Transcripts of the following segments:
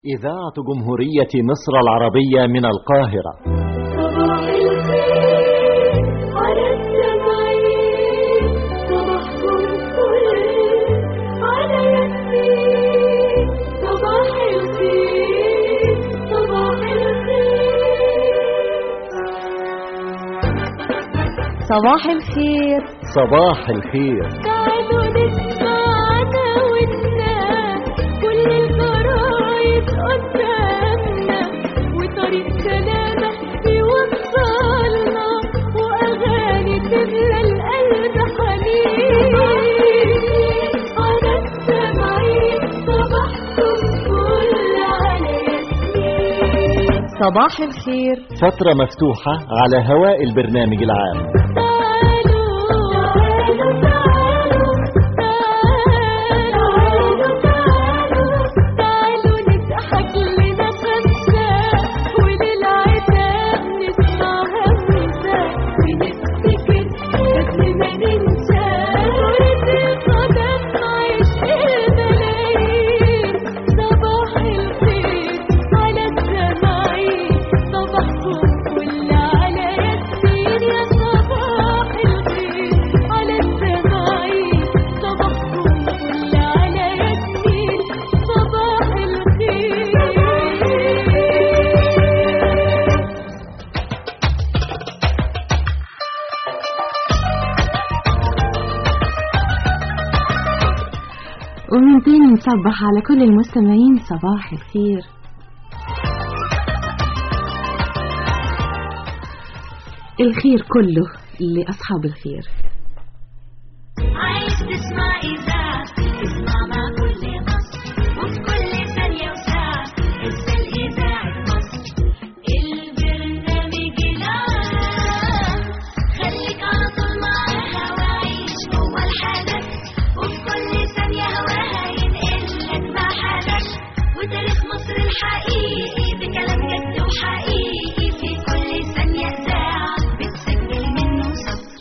إذاعة جمهورية مصر العربية من القاهرة صباح الخير على السمعين صباحكم فل على ياسمين صباح الخير صباح الخير صباح الخير صباح الخير تعالوا نسمعنا والناس كل الجرايد قدامنا وطريق سلامة يوصلنا وأغاني تملى القلب حنين على السمعين صباحكم فل على ياسمين صباح الخير فترة مفتوحة على هواء البرنامج العام تعالوا تعالوا تعالوا تعالوا تعالوا تعالوا نضحك لنا خمسة وللعتاب نسمع همسة ونفتكر قبل ما ننسى كرة القدم عشق الملايين صباح الخير على السماعين صباحكم كل على ياسمين يا صباح الخير على السماعين صباحكم كل على ياسمين صباح الخير ومن تاني نصبح على كل المستمعين صباح الخير الخير كله لأصحاب الخير عايز تسمع إذاعة اسمع مع كل مصر وفي كل ثانية وساعة اسأل إذاعة مصر البرنامج العام خليك على طول معاها وعيش جوه الحدث وفي كل ثانية هواها ينقلك مع حدث وتاريخ مصر الحقيقي بكلام جد وحقيقي في كل ثانية إذاعة بتسجل منه سطر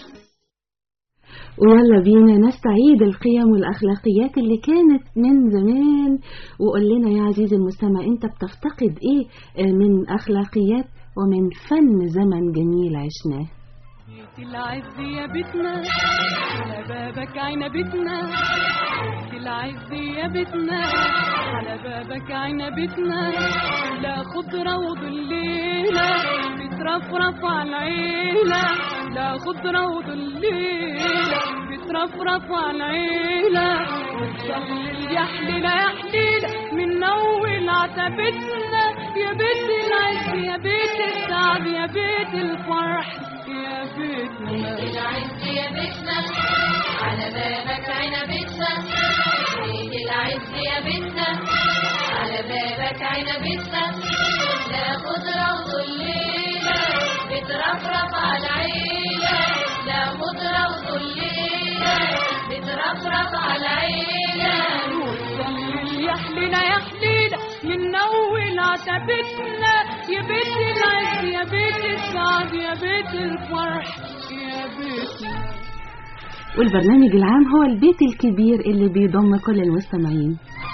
ويلا بينا نستعيد القيم والأخلاقيات اللي كانت من زمان وقول لنا يا عزيزي المستمع انت بتفتقد ايه آه، من أخلاقيات ومن فن زمن جميل عشناه بيت العز يا بيتنا على بابك عنبتنا بيت العز يا بيتنا على بابك عنبتنا لا خضرة وظليلة بترفرف على العيلة لا خضرة وظليلة بترفرف على العيلة وتصلي يا حليلة يا حليلة من أول عتبتنا يا بيت العز يا بيت السعد يا بيت الفرح يا بيتنا العز يا بيتنا على بابك عنبتنا بيت العز يا بيتنا على بابك عنبتنا لا خضرة وظليلة بترفرف على العيلة لا خضرة وظليلة بترفرف على العيلة وتصلي يا حلينا يا حلينا من أول عتبتنا يا بيت العز يا بيت السعد يا بيت الفرح يا بيتنا والبرنامج العام هو البيت الكبير اللي بيضم كل المستمعين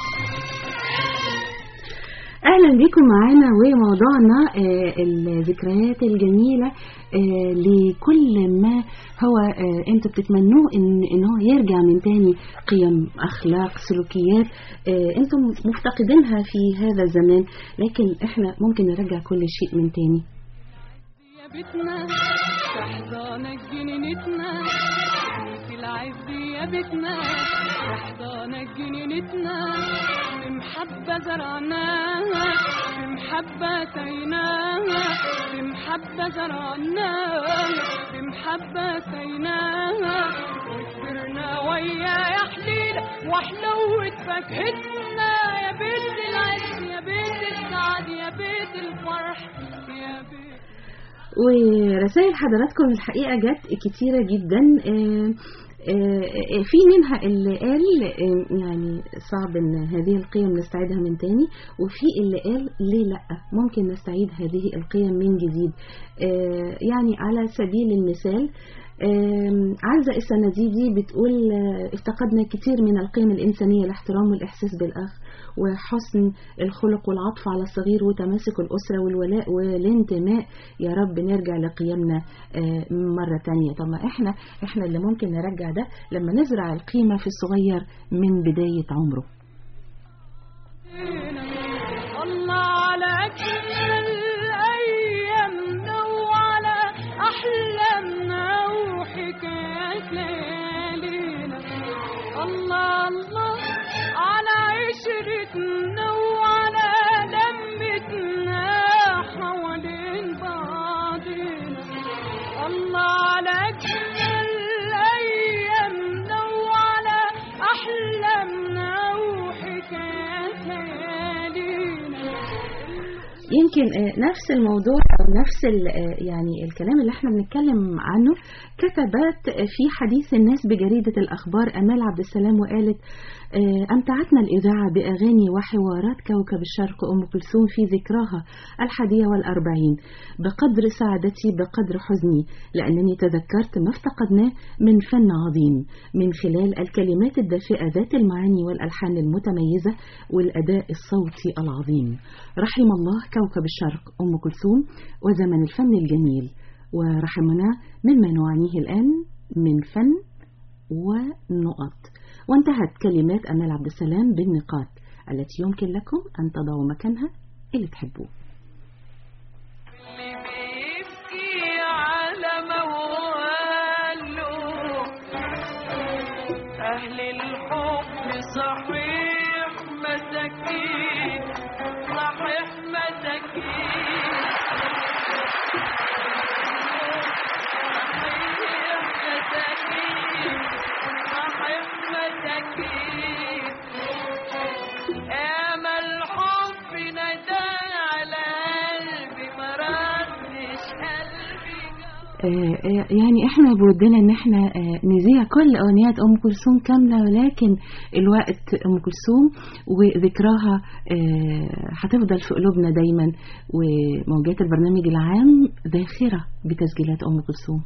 اهلا بكم معانا وموضوعنا آه، الذكريات الجميله آه، لكل ما هو آه، انتوا بتتمنوه ان ان هو يرجع من تاني قيم اخلاق سلوكيات آه، انتم مفتقدينها في هذا الزمان لكن احنا ممكن نرجع كل شيء من تاني يا بيتنا تحضانك جنينتنا بيت العز يا بيتنا تحضانك جنينتنا بمحبة زرعناها بمحبة سيناها بمحبة زرعناها بمحبة سيناها وكبرنا ويا يا حليلة وحلوة فاكهتنا يا بيت العز يا بيت السعد يا بيت الفرح يا بيت ورسائل حضراتكم الحقيقة جت كتيرة جدا آه، آه، في منها اللي قال آه، يعني صعب ان هذه القيم نستعيدها من تاني وفي اللي قال ليه لا ممكن نستعيد هذه القيم من جديد آه، يعني على سبيل المثال آم، عزة السنديدي بتقول آه، افتقدنا كتير من القيم الإنسانية الاحترام والإحساس بالأخ وحسن الخلق والعطف على الصغير وتماسك الأسرة والولاء والانتماء يا رب نرجع لقيمنا آه، مرة تانية طب ما احنا احنا اللي ممكن نرجع ده لما نزرع القيمة في الصغير من بداية عمره الله على أجمل أيامنا وعلى أحلامنا وحكايات ليالينا الله الله على عشرتنا وعلى لمتنا حوالين بعضنا الله على أجمل أيامنا وعلى أحلامنا وحكايات ليالينا يمكن آه، نفس الموضوع او نفس ال- آه، يعني الكلام اللي احنا بنتكلم عنه كتبت في حديث الناس بجريدة الأخبار أمال عبد السلام وقالت آه، أمتعتنا الإذاعة بأغاني وحوارات كوكب الشرق أم كلثوم في ذكراها الحادية والأربعين بقدر سعادتي بقدر حزني لأنني تذكرت ما افتقدناه من فن عظيم من خلال الكلمات الدافئة ذات المعاني والألحان المتميزة والأداء الصوتي العظيم رحم الله كوكب الشرق أم كلثوم وزمن الفن الجميل ورحمنا مما نعانيه الآن من فن ونقط وانتهت كلمات أمال عبد السلام بالنقاط التي يمكن لكم أن تضعوا مكانها اللي تحبوه اللي بيبكي على مواله أهل الحب صحيح مساكين صحيح مساكين صحيح مساكين صحيح مساكين امل حب ندى على قلبي ما ردش قلبي آه، آه، يعني احنا بودنا ان احنا آه، نذيع كل اغنيات ام كلثوم كامله ولكن الوقت ام كلثوم وذكراها آه، هتفضل في قلوبنا دايما وموجات البرنامج العام ذاخره بتسجيلات ام كلثوم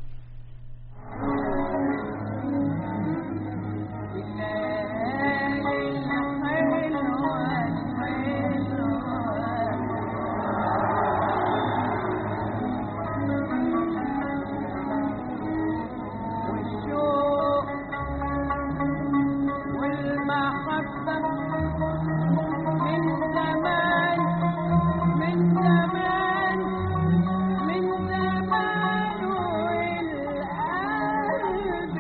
والشوق والمحبة من زمان من زمان من زمان والقلب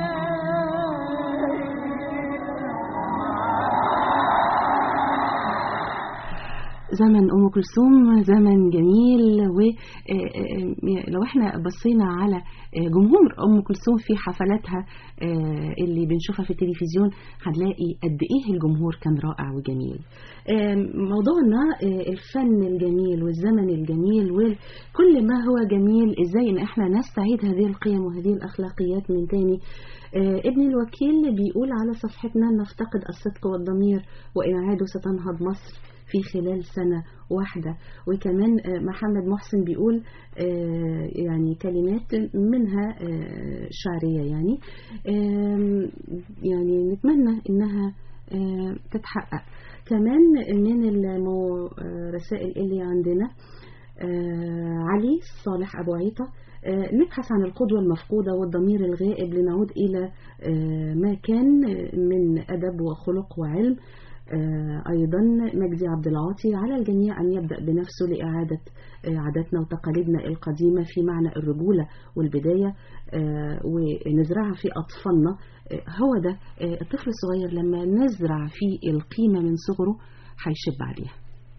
زمن ام كلثوم زمن جميل ولو احنا بصينا على آه، جمهور ام كلثوم في حفلاتها آه، اللي بنشوفها في التلفزيون هنلاقي قد ايه الجمهور كان رائع وجميل آه، موضوعنا آه، الفن الجميل والزمن الجميل وكل ما هو جميل ازاي ان احنا نستعيد هذه القيم وهذه الاخلاقيات من تاني آه، ابن الوكيل بيقول على صفحتنا نفتقد الصدق والضمير وإن عادوا ستنهض مصر في خلال سنة واحدة وكمان آه، محمد محسن بيقول آه، يعني كلمات منها آه، شعرية يعني آم، يعني نتمنى إنها آه، تتحقق كمان من الرسائل اللي عندنا آه، علي صالح أبو عيطة آه، نبحث عن القدوة المفقودة والضمير الغائب لنعود إلى آه، ما كان من أدب وخلق وعلم آه، أيضا مجدي عبد العاطي على الجميع أن يبدأ بنفسه لإعادة آه، عاداتنا وتقاليدنا القديمة في معنى الرجولة والبداية آه، ونزرعها في أطفالنا آه، هو ده آه، الطفل الصغير لما نزرع فيه القيمة من صغره هيشب عليها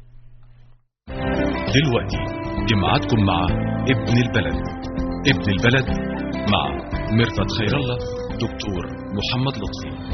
دلوقتي جمعتكم مع ابن البلد ابن البلد مع مرفت خير الله دكتور محمد لطفي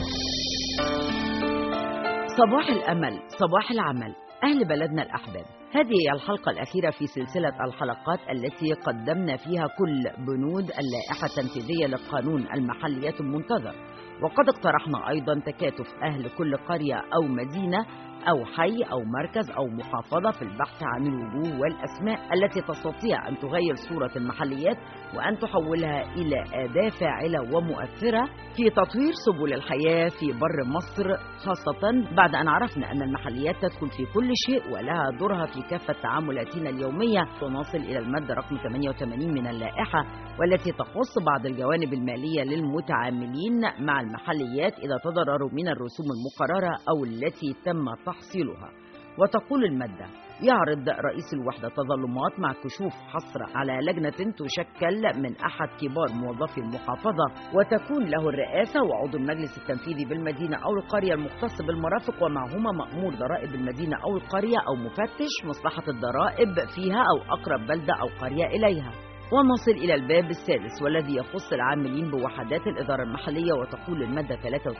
صباح الأمل صباح العمل أهل بلدنا الأحباب هذه هي الحلقة الأخيرة في سلسلة الحلقات التي قدمنا فيها كل بنود اللائحة التنفيذية للقانون المحليات المنتظر وقد اقترحنا أيضا تكاتف أهل كل قرية أو مدينة أو حي أو مركز أو محافظة في البحث عن الوجوه والأسماء التي تستطيع أن تغير صورة المحليات وأن تحولها إلى أداة فاعلة ومؤثرة في تطوير سبل الحياة في بر مصر خاصة بعد أن عرفنا أن المحليات تدخل في كل شيء ولها دورها في كافة تعاملاتنا اليومية ونصل إلى المادة رقم 88 من اللائحة والتي تخص بعض الجوانب المالية للمتعاملين مع المحليات إذا تضرروا من الرسوم المقررة أو التي تم تحصيلها وتقول المادة يعرض رئيس الوحدة تظلمات مع كشوف حصر على لجنة تشكل من أحد كبار موظفي المحافظة وتكون له الرئاسة وعضو المجلس التنفيذي بالمدينة أو القرية المختص بالمرافق ومعهما مأمور ضرائب المدينة أو القرية أو مفتش مصلحة الضرائب فيها أو أقرب بلدة أو قرية إليها ونصل إلى الباب السادس والذي يخص العاملين بوحدات الإدارة المحلية وتقول المادة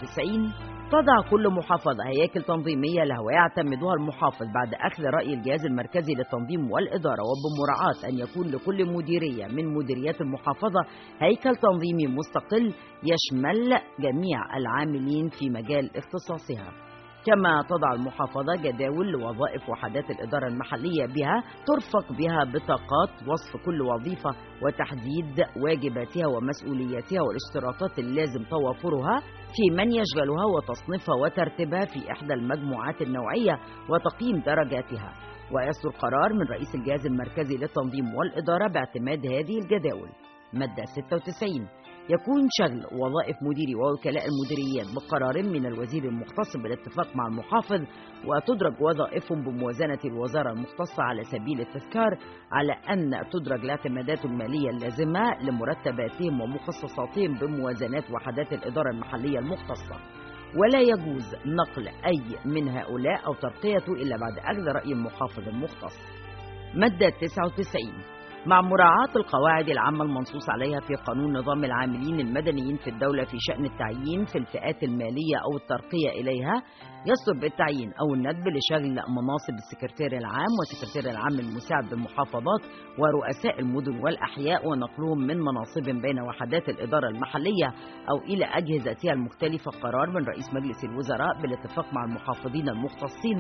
93 تضع كل محافظة هياكل تنظيمية لها ويعتمدها المحافظ بعد أخذ رأي الجهاز المركزي للتنظيم والإدارة وبمراعاة أن يكون لكل مديرية من مديريات المحافظة هيكل تنظيمي مستقل يشمل جميع العاملين في مجال اختصاصها كما تضع المحافظة جداول لوظائف وحدات الإدارة المحلية بها ترفق بها بطاقات وصف كل وظيفة وتحديد واجباتها ومسؤولياتها والاشتراطات اللازم توافرها في من يشغلها وتصنيفها وترتيبها في إحدى المجموعات النوعية وتقييم درجاتها ويصدر قرار من رئيس الجهاز المركزي للتنظيم والإدارة باعتماد هذه الجداول مادة 96 يكون شغل وظائف مديري ووكلاء المديريات بقرار من الوزير المختص بالاتفاق مع المحافظ وتدرج وظائفهم بموازنة الوزارة المختصة على سبيل التذكار على أن تدرج الاعتمادات المالية اللازمة لمرتباتهم ومخصصاتهم بموازنات وحدات الإدارة المحلية المختصة ولا يجوز نقل أي من هؤلاء أو ترقيته إلا بعد أخذ رأي المحافظ المختص مادة 99 مع مراعاة القواعد العامة المنصوص عليها في قانون نظام العاملين المدنيين في الدولة في شأن التعيين في الفئات المالية أو الترقية إليها يصدر بالتعيين أو الندب لشغل مناصب السكرتير العام وسكرتير العام المساعد بالمحافظات ورؤساء المدن والأحياء ونقلهم من مناصبهم بين وحدات الإدارة المحلية أو إلى أجهزتها المختلفة قرار من رئيس مجلس الوزراء بالاتفاق مع المحافظين المختصين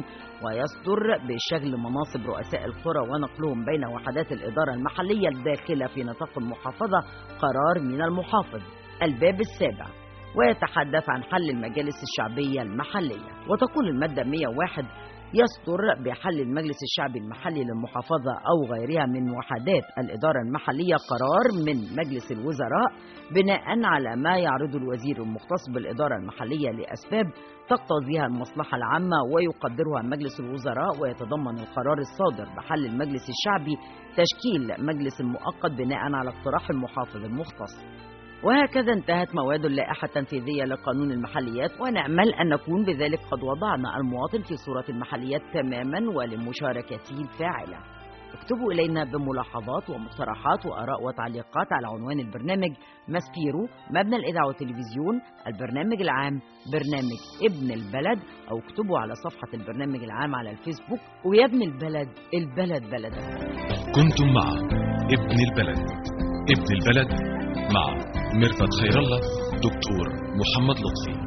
ويصدر بشغل مناصب رؤساء القرى ونقلهم بين وحدات الإدارة المحلية الداخلة في نطاق المحافظة قرار من المحافظ الباب السابع ويتحدث عن حل المجالس الشعبية المحلية وتقول المادة 101 يصدر بحل المجلس الشعبي المحلي للمحافظة أو غيرها من وحدات الإدارة المحلية قرار من مجلس الوزراء بناء على ما يعرض الوزير المختص بالإدارة المحلية لأسباب تقتضيها المصلحة العامة ويقدرها مجلس الوزراء ويتضمن القرار الصادر بحل المجلس الشعبي تشكيل مجلس مؤقت بناء على اقتراح المحافظ المختص وهكذا انتهت مواد اللائحة التنفيذية لقانون المحليات ونأمل أن نكون بذلك قد وضعنا المواطن في صورة المحليات تماما ولمشاركته الفاعلة اكتبوا إلينا بملاحظات ومقترحات وآراء وتعليقات على عنوان البرنامج ماسبيرو مبنى الإذاعة والتلفزيون البرنامج العام برنامج ابن البلد أو اكتبوا على صفحة البرنامج العام على الفيسبوك ويا ابن البلد البلد بلدك كنتم مع ابن البلد ابن البلد مع ميرفت خير الله دكتور محمد لطفي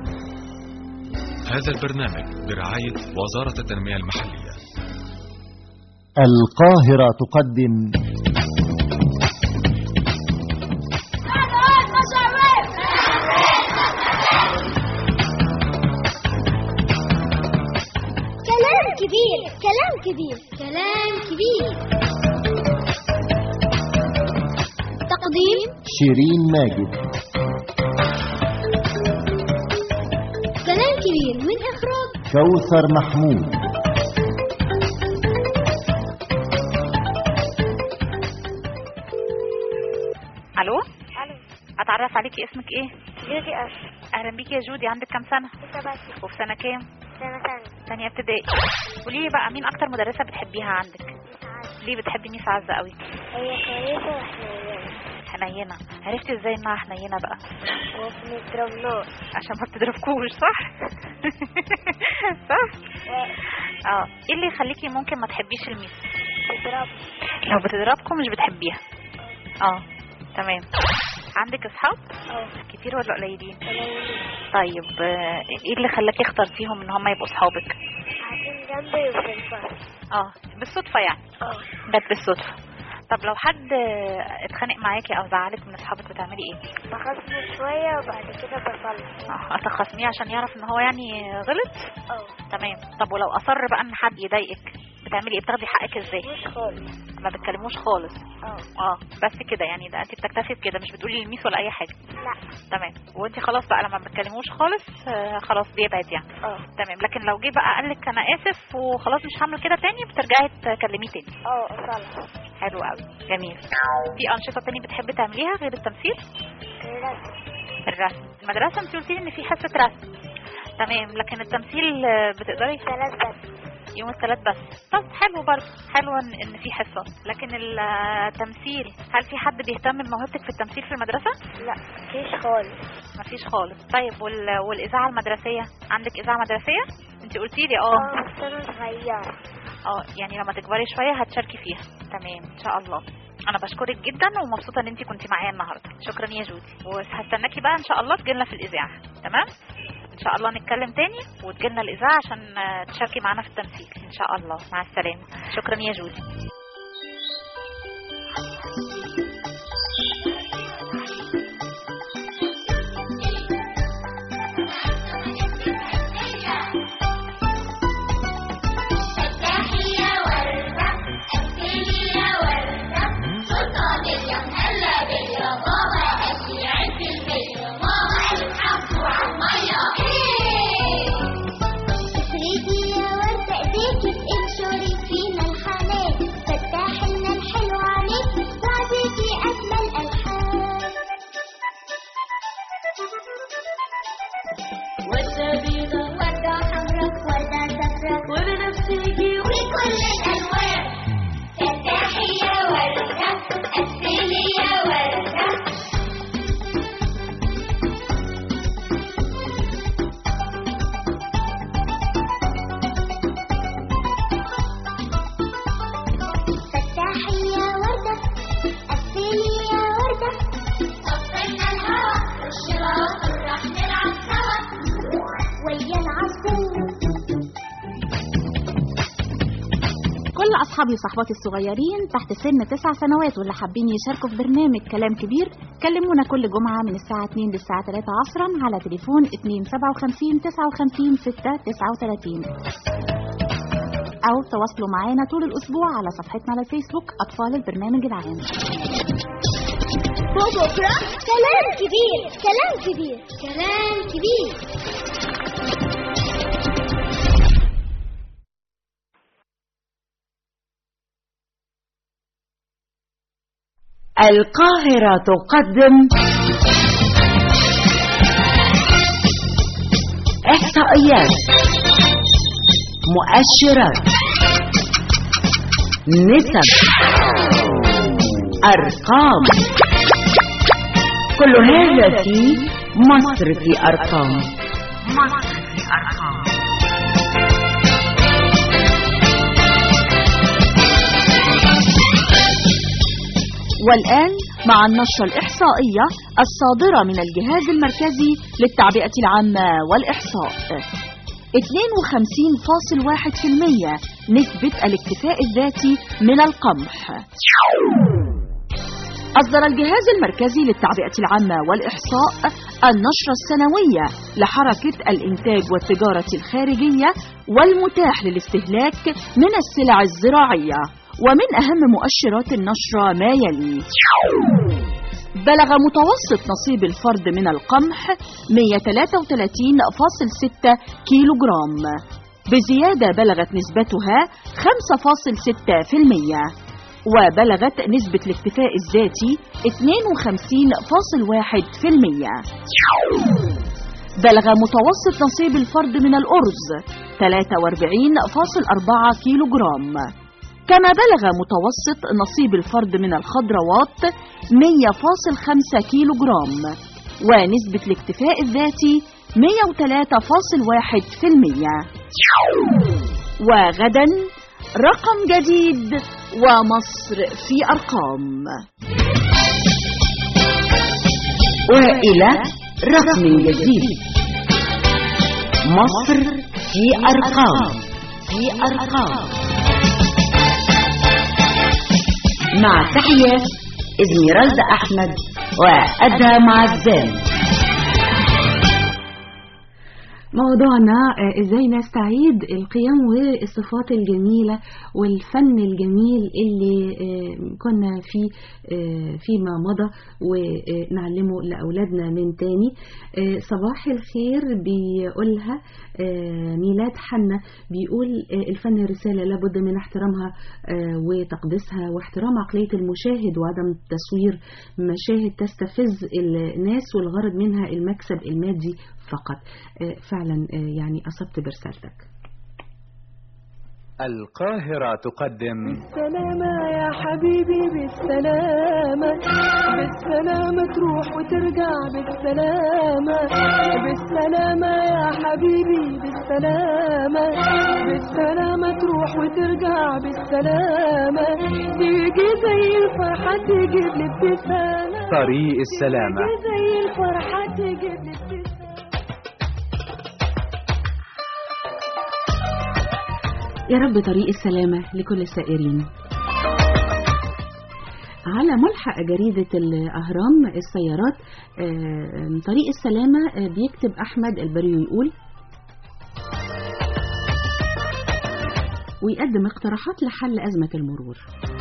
هذا البرنامج برعاية وزارة التنمية المحلية القاهرة تقدم كلام كبير كلام كبير كلام كبير تقديم شيرين ماجد كلام كبير من إخراج كوثر محمود الو الو اتعرف عليكي اسمك ايه جودي أش اهلا بيكي يا جودي عندك كام سنه سبعتي وفي سنه كام سنة ثانية ثانيه ابتدائي قولي لي بقى مين اكتر مدرسه بتحبيها عندك مش ليه بتحبي ميس عزه قوي هي كويسة وحنينة حنينه عرفتي ازاي انها حنينه بقى وبنضربناش عشان ما بتضربكوش صح صح اه ايه اللي يخليكي ممكن ما تحبيش الميس بتضرب لو بتضربكم مش بتحبيها اه تمام عندك اصحاب أو كتير ولا قليلين قليلين طيب آه، ايه اللي خلاكي اخترتيهم ان هم يبقوا اصحابك عشان جنبي في الفصل اه بالصدفه يعني اه جت بالصدفه طب لو حد اتخانق معاكي او زعلك من اصحابك بتعملي ايه بخصمه شوية وبعد كده بصلي اه هتخاصميه عشان يعرف ان هو يعني غلط اه تمام طب ولو اصر بقى ان حد يضايقك بتعملي ايه بتاخدي حقك ازاي مش خالص ما بتكلموش خالص اه اه بس كده يعني ده انت بتكتفي بكده مش بتقولي للميس ولا اي حاجه لا تمام وانت خلاص بقى لما ما بتكلموش خالص آه خلاص بيبعد يعني اه تمام لكن لو جه بقى قال لك انا اسف وخلاص مش هعمل كده تاني بترجعي تكلميه تاني اه اصلي حلو قوي جميل في انشطه تاني بتحبي تعمليها غير التمثيل الرسم الرسم المدرسه انت قلتي لي ان في حصه رسم تمام لكن التمثيل آه، بتقدري ثلاث بس يوم الثلاث بس طب حلو برضه حلو ان إن في حصه لكن التمثيل هل في حد بيهتم بموهبتك في التمثيل في المدرسه لا مفيش خالص مفيش خالص طيب وال... والاذاعه المدرسيه عندك اذاعه مدرسيه انت قلتي لي اه اه بس انا صغيرة اه يعني لما تكبري شويه هتشاركي فيها تمام ان شاء الله انا بشكرك جدا ومبسوطه ان انت كنتي معايا النهارده شكرا يا جودي وهستناكي بقى ان شاء الله تجيلنا في الاذاعه تمام ان شاء الله نتكلم تاني وتجيلنا الاذاعه عشان آه، تشاركي معانا في التمثيل ان شاء الله مع السلامه شكرا يا جودي تحية وردة أكلي يا وردة سلطان اليوم هلا بيا بابا قال لي عد البيت ماما قالت حطوا عالمية افريدي يا وردة ايديكي انشري فينا الحنان فتح لنا الحلو عليك وعديكي أجمل ألحان وردة بيضة وردة حمراء وردة صفراء وبنفسجي وكل الألوان فتحي يا وردة قفلي يا وردة فتحي يا وردة قفلي يا وردة طفينا الهوا والشراط راح نلعب سوا ويا العصفور كل أصحابي وصحباتي الصغيرين تحت سن تسع سنوات واللي حابين يشاركوا في برنامج كلام كبير كلمونا كل جمعة من الساعة 2 للساعة 3 عصرا على تليفون 257 59 6 39 أو تواصلوا معانا طول الأسبوع على صفحتنا على الفيسبوك أطفال البرنامج العام بكرة كلام كبير كلام كبير كلام كبير القاهرة تقدم إحصائيات مؤشرات نسب أرقام كل هذا في مصر في أرقام مصر في أرقام والآن مع النشرة الإحصائية الصادرة من الجهاز المركزي للتعبئة العامة والإحصاء 52.1% نسبة الاكتفاء الذاتي من القمح أصدر الجهاز المركزي للتعبئة العامة والإحصاء النشرة السنوية لحركة الإنتاج والتجارة الخارجية والمتاح للاستهلاك من السلع الزراعية ومن أهم مؤشرات النشرة ما يلي بلغ متوسط نصيب الفرد من القمح 133.6 كيلو جرام بزيادة بلغت نسبتها 5.6% وبلغت نسبة الاكتفاء الذاتي 52.1% بلغ متوسط نصيب الفرد من الأرز 43.4 كيلو جرام كما بلغ متوسط نصيب الفرد من الخضروات 100.5 كيلو جرام ونسبة الاكتفاء الذاتي 103.1% وغدا رقم جديد ومصر في أرقام وإلى رقم جديد مصر في أرقام في أرقام مع تحيات إزميرالدا أحمد وأدهم عزام موضوعنا آه، ازاي نستعيد القيم والصفات الجميلة والفن الجميل اللي آه، كنا فيه آه، فيما مضى ونعلمه لأولادنا من تاني آه، صباح الخير بيقولها آه، ميلاد حنا بيقول آه، الفن رسالة لابد من احترامها آه، وتقديسها واحترام عقلية المشاهد وعدم تصوير مشاهد تستفز الناس والغرض منها المكسب المادي فقط آه، فعلا آه، يعني أصبت برسالتك القاهرة تقدم بالسلامة يا حبيبي بالسلامة بالسلامة تروح وترجع بالسلامة بالسلامة يا حبيبي بالسلامة بالسلامة تروح وترجع بالسلامة تيجي زي الفرحة تجيب لي ابتسامة طريق السلامة تيجي زي الفرحة تجيب لي ابتسامة يا رب طريق السلامة لكل السائرين على ملحق جريدة الأهرام السيارات آه، طريق السلامة آه، بيكتب أحمد البريو يقول ويقدم اقتراحات لحل أزمة المرور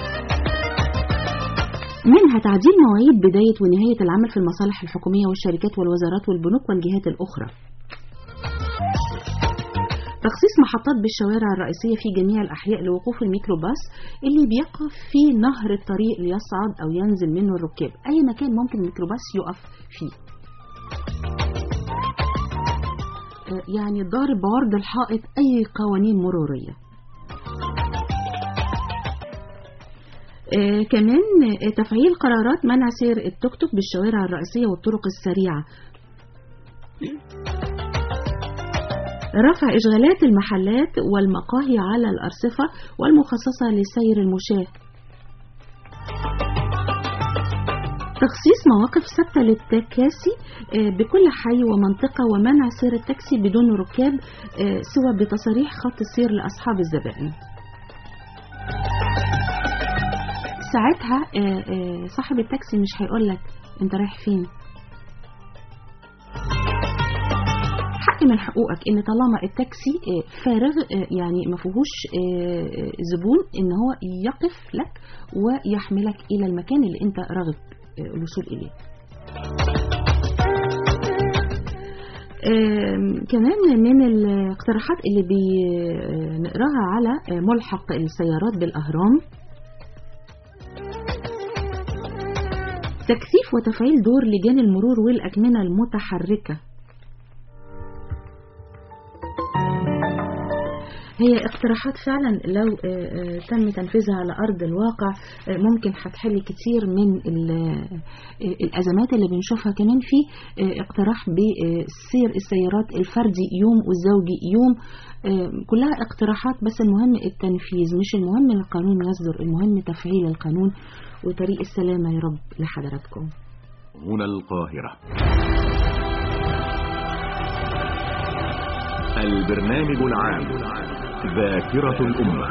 منها تعديل مواعيد بداية ونهاية العمل في المصالح الحكومية والشركات والوزارات والبنوك والجهات الأخرى تخصيص محطات بالشوارع الرئيسية في جميع الأحياء لوقوف الميكروباص اللي بيقف في نهر الطريق ليصعد أو ينزل منه الركاب أي مكان ممكن الميكروباص يقف فيه آه، يعني ضارب بعرض الحائط أي قوانين مرورية آه، كمان آه، تفعيل قرارات منع سير التوك توك بالشوارع الرئيسية والطرق السريعة رفع إشغالات المحلات والمقاهي على الأرصفة والمخصصة لسير المشاة تخصيص مواقف ثابتة للتكاسي آه، بكل حي ومنطقة ومنع سير التاكسي بدون ركاب آه، سوى بتصاريح خط السير لأصحاب الزبائن ساعتها آه، آه، صاحب التاكسي مش هيقول لك انت رايح فين حق من حقوقك ان طالما التاكسي آه، فارغ آه، يعني ما فيهوش آه، آه، زبون ان هو يقف لك ويحملك الى المكان اللي انت راغب آه، الوصول اليه آم، كمان من الاقتراحات اللي بنقراها على آه، ملحق السيارات بالأهرام تكثيف وتفعيل دور لجان المرور والأكمنة المتحركة هي اقتراحات فعلا لو آه، آه، تم تنفيذها على أرض الواقع آه، ممكن هتحل كتير من ال- آه، الأزمات اللي بنشوفها كمان في آه، اقتراح بسير السيارات الفردي يوم والزوجي يوم آه، كلها اقتراحات بس المهم التنفيذ مش المهم إن القانون يصدر المهم تفعيل القانون وطريق السلامة يا رب لحضراتكم هنا القاهرة البرنامج العام ذاكرة الأمة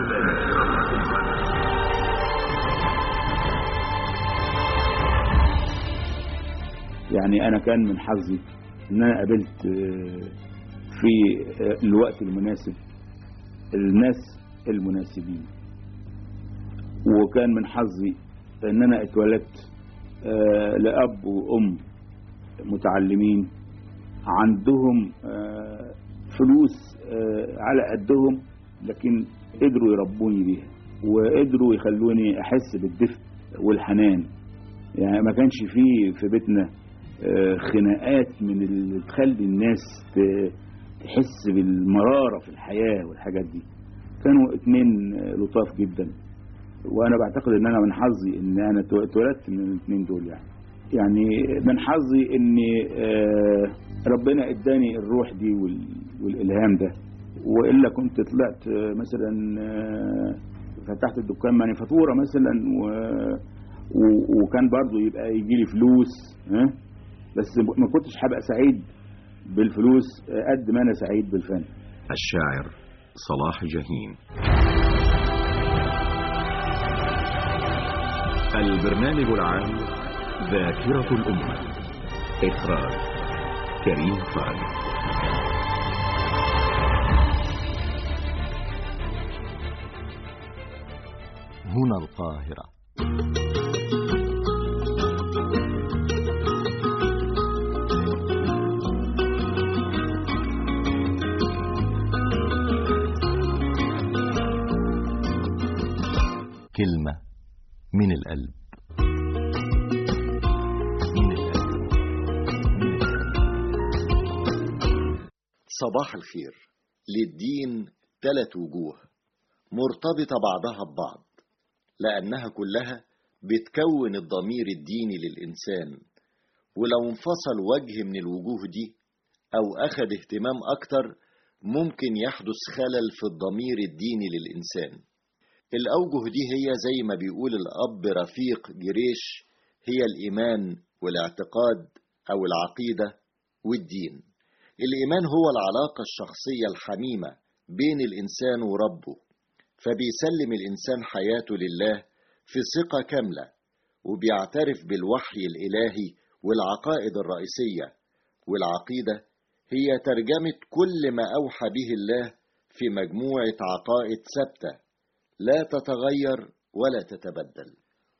يعني انا كان من حظي ان انا قابلت آه، في آه، الوقت المناسب الناس المناسبين وكان من حظي ان انا اتولدت آه، لاب وام متعلمين عندهم آه، فلوس آه، على قدهم لكن قدروا يربوني بيها وقدروا يخلوني احس بالدفء والحنان يعني ما كانش فيه في بيتنا آه، خناقات من اللي تخلي الناس ت- تحس بالمرارة في الحياة والحاجات دي كانوا اتنين آه، لطاف جدا وانا بعتقد ان انا من حظي ان انا تو- اتولدت من الاتنين دول يعني يعني من حظي ان آه، ربنا اداني الروح دي وال- والالهام ده والا كنت طلعت آه، مثلا آه، فتحت الدكان مانيفاتوره مثلا و و- وكان برضو يبقى يجي لي فلوس ها بس ما كنتش هبقى سعيد بالفلوس قد ما انا سعيد بالفن الشاعر صلاح جاهين البرنامج العام ذاكرة الأمة إخراج كريم فؤاد هنا القاهرة كلمة من القلب من القلب صباح الخير للدين ثلاث وجوه مرتبطة بعضها ببعض لأنها كلها بتكون الضمير الديني للإنسان ولو انفصل وجه من الوجوه دي أو أخذ اهتمام أكتر ممكن يحدث خلل في الضمير الديني للإنسان الأوجه دي هي زي ما بيقول الأب رفيق جريش هي الإيمان والاعتقاد أو العقيدة والدين الإيمان هو العلاقة الشخصية الحميمة بين الإنسان وربه فبيسلم الإنسان حياته لله في ثقة كاملة وبيعترف بالوحي الإلهي والعقائد الرئيسية والعقيدة هي ترجمة كل ما أوحى به الله في مجموعة عقائد ثابتة لا تتغير ولا تتبدل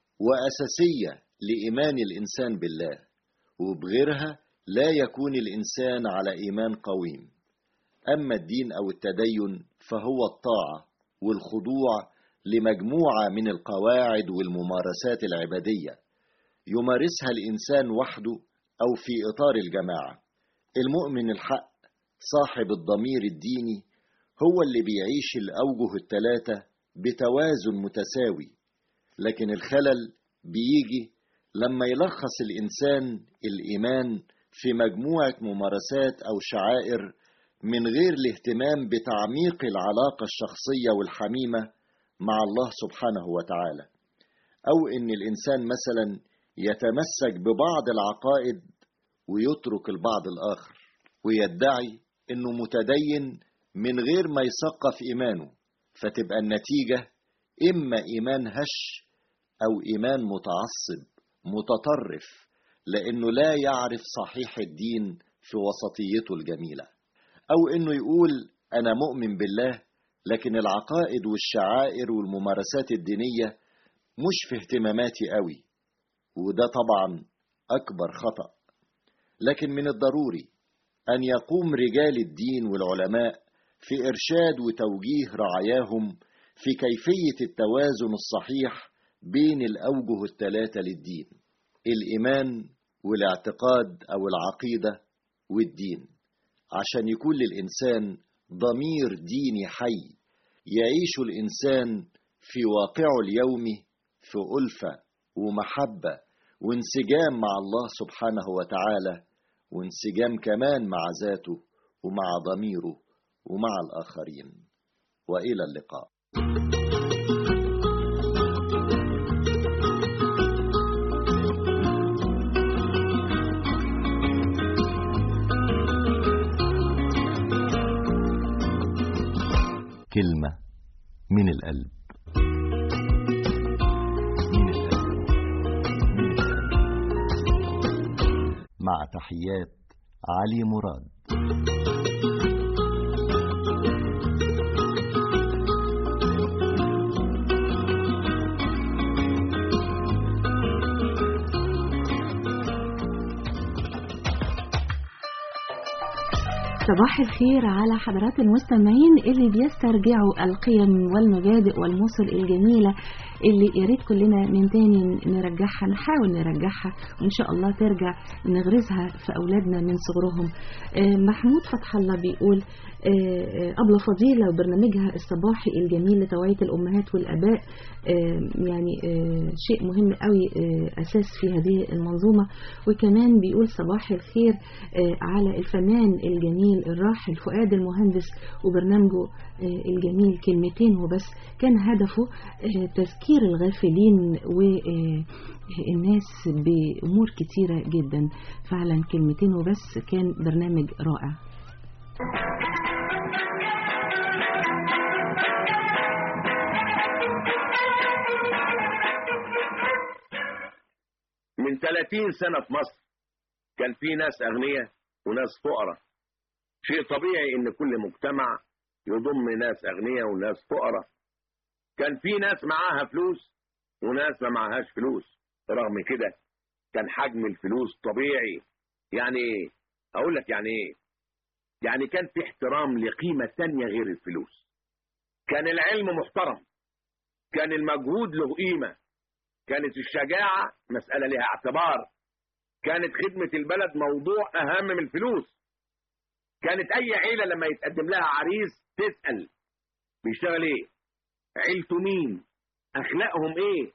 وأساسية لإيمان الإنسان بالله وبغيرها لا يكون الإنسان على إيمان قويم أما الدين أو التدين فهو الطاعة والخضوع لمجموعة من القواعد والممارسات العبادية يمارسها الإنسان وحده أو في إطار الجماعة المؤمن الحق صاحب الضمير الديني هو اللي بيعيش الأوجه الثلاثة بتوازن متساوي لكن الخلل بيجي لما يلخص الإنسان الإيمان في مجموعة ممارسات أو شعائر من غير الاهتمام بتعميق العلاقة الشخصية والحميمة مع الله سبحانه وتعالى أو إن الإنسان مثلا يتمسك ببعض العقائد ويترك البعض الآخر ويدعي إنه متدين من غير ما يثقف إيمانه فتبقى النتيجة إما إيمان هش أو إيمان متعصب متطرف لأنه لا يعرف صحيح الدين في وسطيته الجميلة أو إنه يقول أنا مؤمن بالله لكن العقائد والشعائر والممارسات الدينية مش في اهتماماتي قوي وده طبعا أكبر خطأ لكن من الضروري أن يقوم رجال الدين والعلماء في إرشاد وتوجيه رعاياهم في كيفية التوازن الصحيح بين الأوجه الثلاثة للدين الإيمان والاعتقاد أو العقيدة والدين عشان يكون للإنسان ضمير ديني حي يعيش الإنسان في واقعه اليومي في ألفة ومحبة وانسجام مع الله سبحانه وتعالى وانسجام كمان مع ذاته ومع ضميره ومع الآخرين وإلى اللقاء كلمة من القلب من القلب من القلب مع تحيات علي مراد صباح الخير على حضرات المستمعين اللي بيسترجعوا القيم والمبادئ والمصل الجميلة اللي يا ريت كلنا من تاني نرجعها نحاول نرجعها وإن شاء الله ترجع نغرزها في أولادنا من صغرهم آه، محمود فتح الله بيقول آه، آه، أبلة فضيلة وبرنامجها الصباحي الجميل لتوعية الأمهات والآباء آه، يعني آه، شيء مهم قوي آه، أساس في هذه المنظومة وكمان بيقول صباح الخير آه، على الفنان الجميل الراحل فؤاد المهندس وبرنامجه آه، الجميل كلمتين وبس كان هدفه آه، تذكير الغافلين والناس بأمور كتيرة جدا فعلا كلمتين وبس كان برنامج رائع من 30 سنة في مصر كان في ناس أغنياء وناس فقراء شيء طبيعي إن كل مجتمع يضم ناس أغنياء وناس فقراء كان في ناس معاها فلوس وناس ما معهاش فلوس رغم كده كان حجم الفلوس طبيعي يعني ايه اقول لك يعني ايه يعني كان في احترام لقيمة تانية غير الفلوس كان العلم محترم كان المجهود له قيمة كانت الشجاعة مسألة لها اعتبار كانت خدمة البلد موضوع أهم من الفلوس كانت أي عيلة لما يتقدم لها عريس تسأل بيشتغل إيه عيلته مين أخلاقهم إيه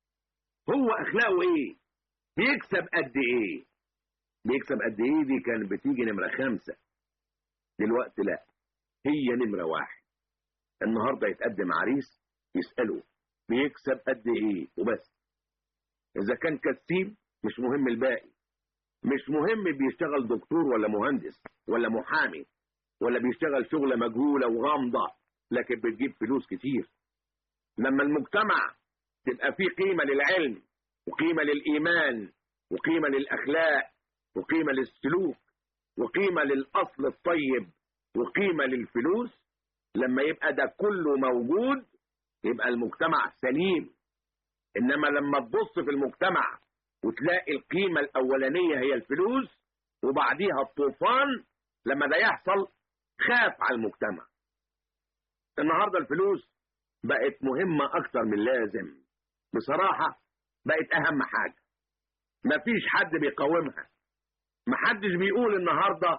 هو أخلاقه إيه بيكسب قد إيه بيكسب قد إيه دي كانت بتيجي نمرة خمسة دلوقتي لا هي نمرة واحد النهاردة يتقدم عريس يسأله بيكسب قد إيه وبس إذا كان كسيب مش مهم الباقي مش مهم بيشتغل دكتور ولا مهندس ولا محامي ولا بيشتغل شغلة مجهولة وغامضة لكن بتجيب فلوس كتير لما المجتمع تبقى فيه قيمة للعلم وقيمة للإيمان وقيمة للأخلاق وقيمة للسلوك وقيمة للأصل الطيب وقيمة للفلوس لما يبقى ده كله موجود يبقى المجتمع سليم إنما لما تبص في المجتمع وتلاقي القيمة الأولانية هي الفلوس وبعديها الطوفان لما ده يحصل خاف على المجتمع النهاردة الفلوس بقت مهمة أكتر من لازم بصراحة بقت أهم حاجة مفيش حد بيقاومها محدش بيقول النهاردة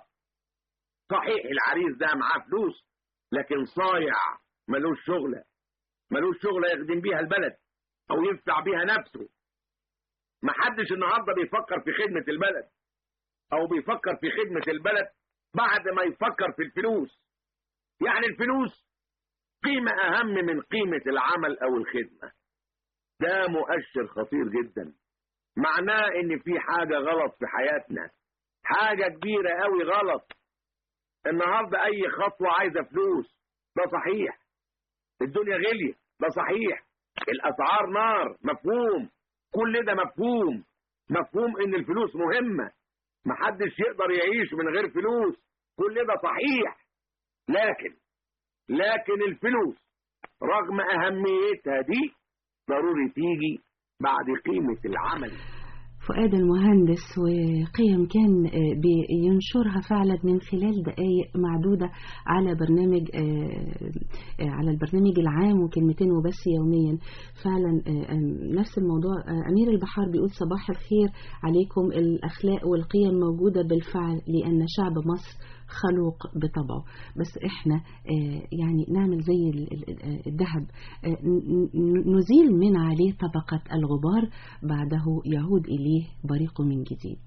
صحيح العريس ده معاه فلوس لكن صايع ملوش شغلة ملوش شغلة يخدم بيها البلد أو ينفع بيها نفسه محدش النهاردة بيفكر في خدمة البلد أو بيفكر في خدمة البلد بعد ما يفكر في الفلوس يعني الفلوس قيمة أهم من قيمة العمل أو الخدمة ده مؤشر خطير جدا معناه إن في حاجة غلط في حياتنا حاجة كبيرة قوي غلط النهاردة أي خطوة عايزة فلوس ده صحيح الدنيا غلية ده صحيح الأسعار نار مفهوم كل ده مفهوم مفهوم إن الفلوس مهمة محدش يقدر يعيش من غير فلوس كل ده صحيح لكن لكن الفلوس رغم أهميتها دي ضروري تيجي بعد قيمة العمل فؤاد المهندس وقيم كان آه، بينشرها فعلا من خلال دقائق معدودة على برنامج آه، آه، على البرنامج العام وكلمتين وبس يوميا فعلا آه، آم، نفس الموضوع آه، أمير البحار بيقول صباح الخير عليكم الأخلاق والقيم موجودة بالفعل لأن شعب مصر خلوق بطبعه بس احنا آه، يعني نعمل زي ال- ال- ال- الذهب آه، ن- ن- نزيل من عليه طبقة الغبار بعده يعود إليه بريق من جديد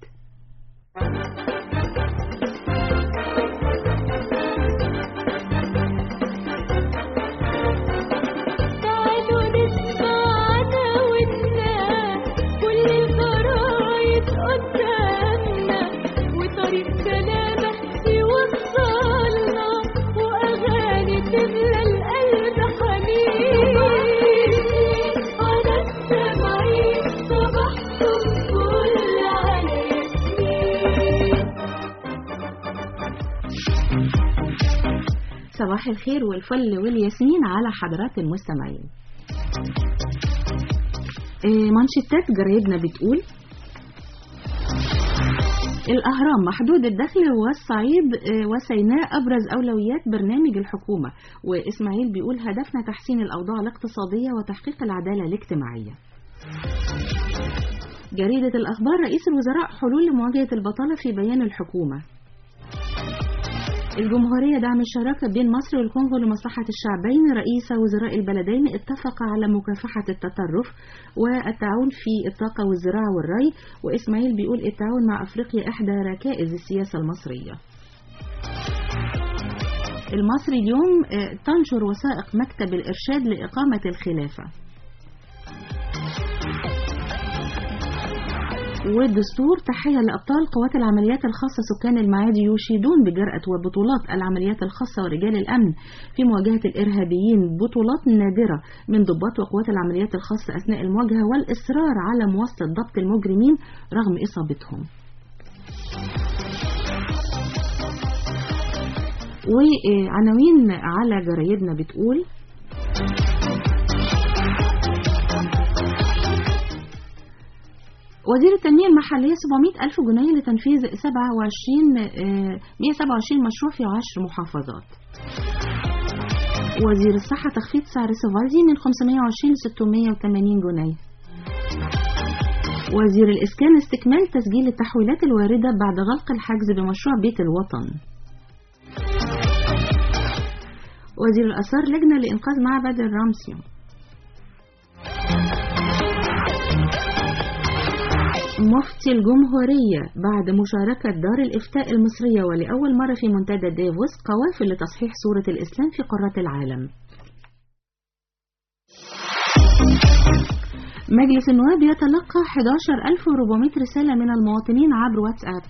تعالوا نسمعنا والناس كل الجرايد قدامنا وطريق سلامة يوصلنا وأغاني تملى القلب حنين على السمعين صباحكم كل على ياسمين صباح الخير والفل والياسمين على حضرات المستمعين آه، منشطات جرايدنا بتقول الأهرام محدود الدخل والصعيد آه، وسيناء أبرز أولويات برنامج الحكومة وإسماعيل بيقول هدفنا تحسين الأوضاع الاقتصادية وتحقيق العدالة الاجتماعية جريدة الأخبار رئيس الوزراء حلول لمواجهة البطالة في بيان الحكومة الجمهورية دعم الشراكة بين مصر والكونغو لمصلحة الشعبين رئيس وزراء البلدين اتفق على مكافحة التطرف والتعاون في الطاقة والزراعة والري وإسماعيل بيقول التعاون مع أفريقيا إحدى ركائز السياسة المصرية المصري اليوم آه، تنشر وثائق مكتب الإرشاد لإقامة الخلافة والدستور تحية لأبطال قوات العمليات الخاصة سكان المعادي يشيدون بجرأة وبطولات العمليات الخاصة ورجال الأمن في مواجهة الإرهابيين بطولات نادرة من ضباط وقوات العمليات الخاصة أثناء المواجهة والإصرار على مواصلة ضبط المجرمين رغم إصابتهم وعناوين على جرايدنا بتقول وزير التنمية المحلية 700 ألف جنيه لتنفيذ 27 آه، 127 مشروع في 10 محافظات وزير الصحة تخفيض سعر سوفالدي من 520 ل 680 جنيه وزير الإسكان استكمال تسجيل التحويلات الواردة بعد غلق الحجز بمشروع بيت الوطن وزير الآثار لجنة لإنقاذ معبد الرامسيوم مفتي الجمهورية بعد مشاركة دار الإفتاء المصرية ولأول مرة في منتدى ديفوس قوافل لتصحيح صورة الإسلام في قارة العالم مجلس النواب يتلقى 11400 رسالة من المواطنين عبر واتساب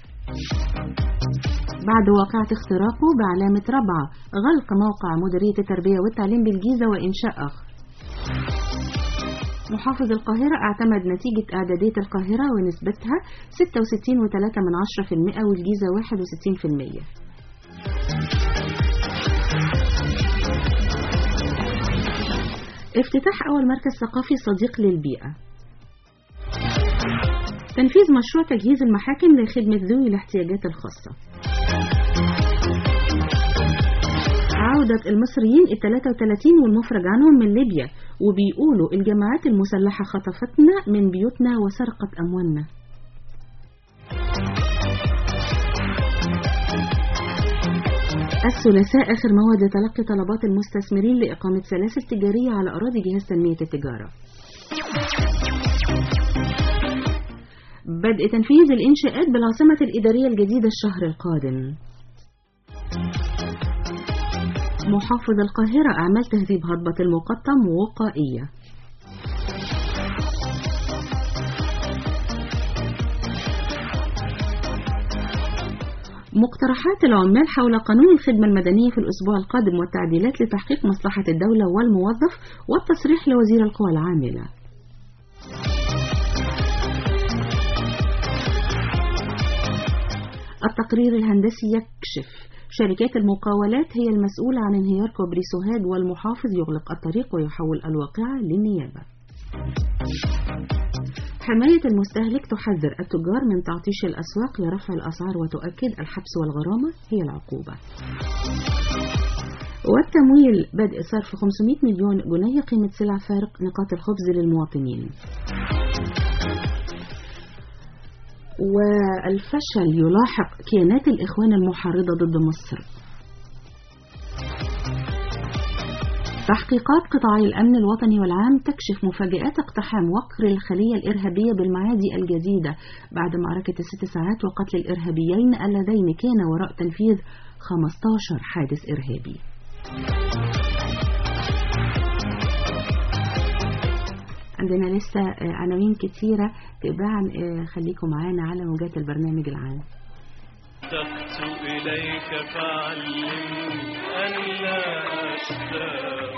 بعد واقعة اختراقه بعلامة رابعة غلق موقع مديرية التربية والتعليم بالجيزة وإنشاء آخر محافظ القاهرة اعتمد نتيجة إعدادية القاهرة ونسبتها 66.3% والجيزة 61% افتتاح أول مركز ثقافي صديق للبيئة تنفيذ مشروع تجهيز المحاكم لخدمة ذوي الاحتياجات الخاصة عودة المصريين ال 33 والمفرج عنهم من ليبيا وبيقولوا الجماعات المسلحة خطفتنا من بيوتنا وسرقت أموالنا الثلاثاء آخر موعد لتلقي طلبات المستثمرين لإقامة سلاسل تجارية على أراضي جهاز تنمية التجارة بدء تنفيذ الإنشاءات بالعاصمة الإدارية الجديدة الشهر القادم محافظ القاهرة أعمال تهذيب هضبة المقطم وقائية مقترحات العمال حول قانون الخدمة المدنية في الأسبوع القادم والتعديلات لتحقيق مصلحة الدولة والموظف والتصريح لوزير القوى العاملة التقرير الهندسي يكشف شركات المقاولات هي المسؤولة عن انهيار كوبري سوهاج والمحافظ يغلق الطريق ويحول الواقعة للنيابة حماية المستهلك تحذر التجار من تعطيش الأسواق لرفع الأسعار وتؤكد الحبس والغرامة هي العقوبة والتمويل بدء صرف 500 مليون جنيه قيمة سلع فارق نقاط الخبز للمواطنين والفشل يلاحق كيانات الإخوان المحاربة ضد مصر تحقيقات قطاعي الأمن الوطني والعام تكشف مفاجآت اقتحام وقر الخلية الإرهابية بالمعادي الجديدة بعد معركة الست ساعات وقتل الإرهابيين اللذين كان وراء تنفيذ 15 حادث إرهابي عندنا لسه عناوين كتيرة تباعا خليكم معانا على موجات البرنامج العام اشتقت إليك فعلمني أن لا أشتاق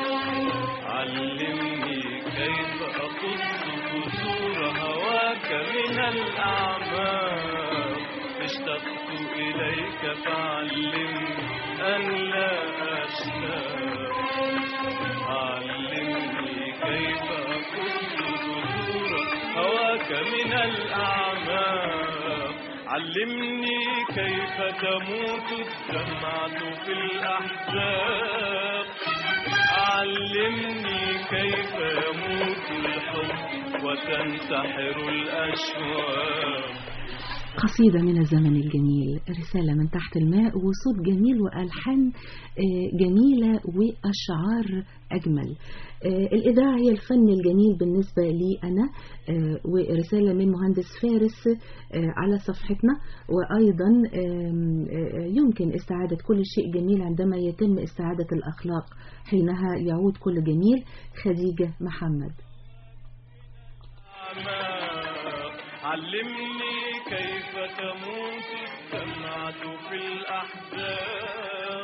علمني كيف أقص جسور هواك من الأعماق اشتقت إليك فعلمني أن لا أشتاق علمني كيف أقص جسور هواك من الأعماق علمني كيف تموت الدمعة في الأحزاب علمني كيف يموت الحب وتنتحر الأشواق قصيدة من الزمن الجميل رسالة من تحت الماء وصوت جميل وألحان جميلة وأشعار أجمل الإذاعة هي الفن الجميل بالنسبة لي أنا ورسالة من مهندس فارس على صفحتنا وأيضا يمكن استعادة كل شيء جميل عندما يتم استعادة الأخلاق حينها يعود كل جميل خديجة محمد علمني كيف تموت الدمعة في الأحزاب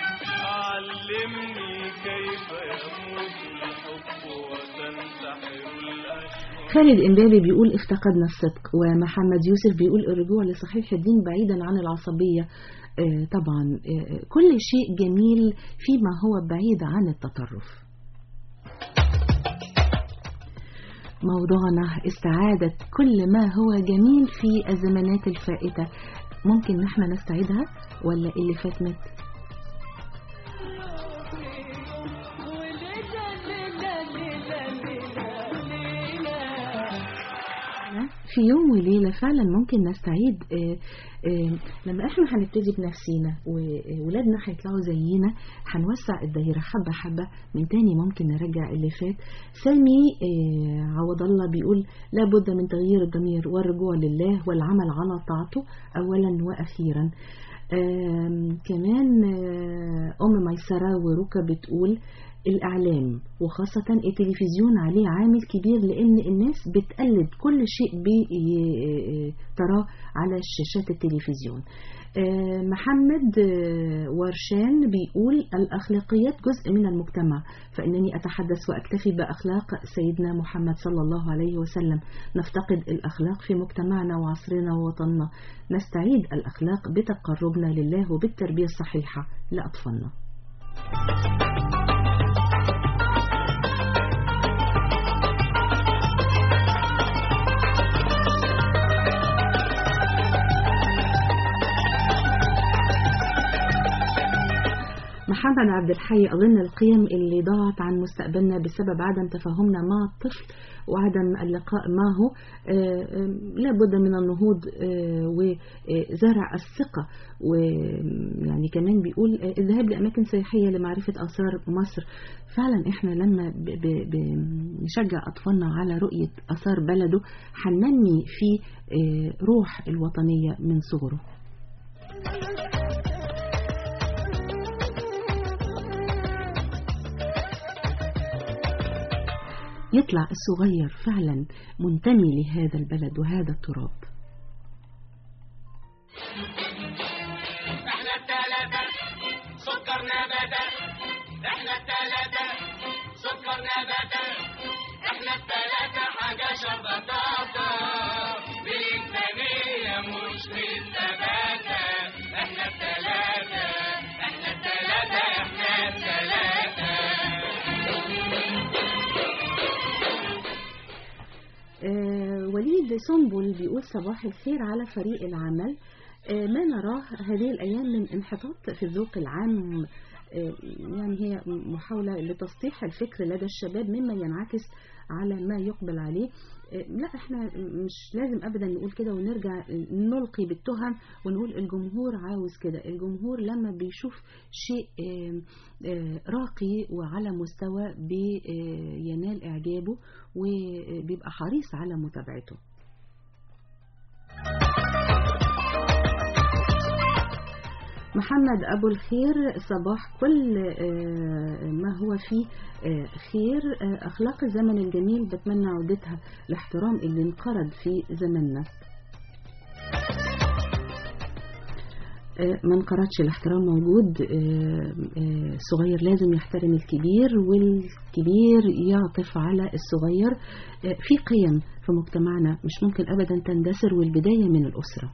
علمني كيف يموت الحب وتنتحر الأشواق خالد إمبابي بيقول افتقدنا الصدق ومحمد يوسف بيقول الرجوع لصحيح الدين بعيدا عن العصبية آه، طبعا آه، كل شيء جميل فيما هو بعيد عن التطرف موضوعنا استعادة كل ما هو جميل في الزمانات الفائتة ممكن نحن نستعيدها ولا اللي فات مات في يوم وليلة فعلا ممكن نستعيد آه، آه، لما احنا هنبتدي بنفسينا وولادنا هيطلعوا زينا هنوسع الدايرة حبة حبة من تاني ممكن نرجع اللي فات سامي آه، عوض الله بيقول لابد من تغيير الضمير والرجوع لله والعمل على طاعته أولا وأخيرا آم، كمان آه، أم ميسرة وركا بتقول الإعلام وخاصة التلفزيون عليه عامل كبير لأن الناس بتقلد كل شيء بي- تراه على شاشات التلفزيون آه، محمد آه، ورشان بيقول الأخلاقيات جزء من المجتمع فإنني أتحدث وأكتفي بأخلاق سيدنا محمد صلى الله عليه وسلم نفتقد الأخلاق في مجتمعنا وعصرنا ووطننا نستعيد الأخلاق بتقربنا لله وبالتربية الصحيحة لأطفالنا محمد عبد الحي أظن القيم اللي ضاعت عن مستقبلنا بسبب عدم تفاهمنا مع الطفل وعدم اللقاء معه آه، آه، لابد من النهوض آه، وزرع الثقة ويعني كمان بيقول آه، الذهاب لأماكن سياحية لمعرفة آثار مصر فعلا احنا لما ب- ب- بنشجع أطفالنا على رؤية آثار بلده هننمي في آه، روح الوطنية من صغره يطلع الصغير فعلا منتمي لهذا البلد وهذا التراب احنا التلاتة سكر نباتة احنا التلاتة سكر نباتة احنا التلاتة حاجة شبطاطة بالإنسانية مش بالثباتة احنا التلاتة احنا التلاتة احنا التلاتة آه، وليد سنبل بيقول صباح الخير على فريق العمل آه، ما نراه هذه الأيام من انحطاط في الذوق العام آه، يعني هي محاولة لتسطيح الفكر لدى الشباب مما ينعكس على ما يقبل عليه آه، لا احنا مش لازم ابدا نقول كده ونرجع نلقي بالتهم ونقول الجمهور عاوز كده الجمهور لما بيشوف شيء آه، آه، راقي وعلى مستوى بينال اعجابه وبيبقى حريص على متابعته محمد أبو الخير صباح كل آه، ما هو فيه آه، خير آه، أخلاق الزمن الجميل بتمنى عودتها الاحترام اللي انقرض في زمننا آه، ما انقرضش الاحترام موجود آه، آه، الصغير لازم يحترم الكبير والكبير يعطف على الصغير آه، في قيم في مجتمعنا مش ممكن أبدا تندثر والبداية من الأسرة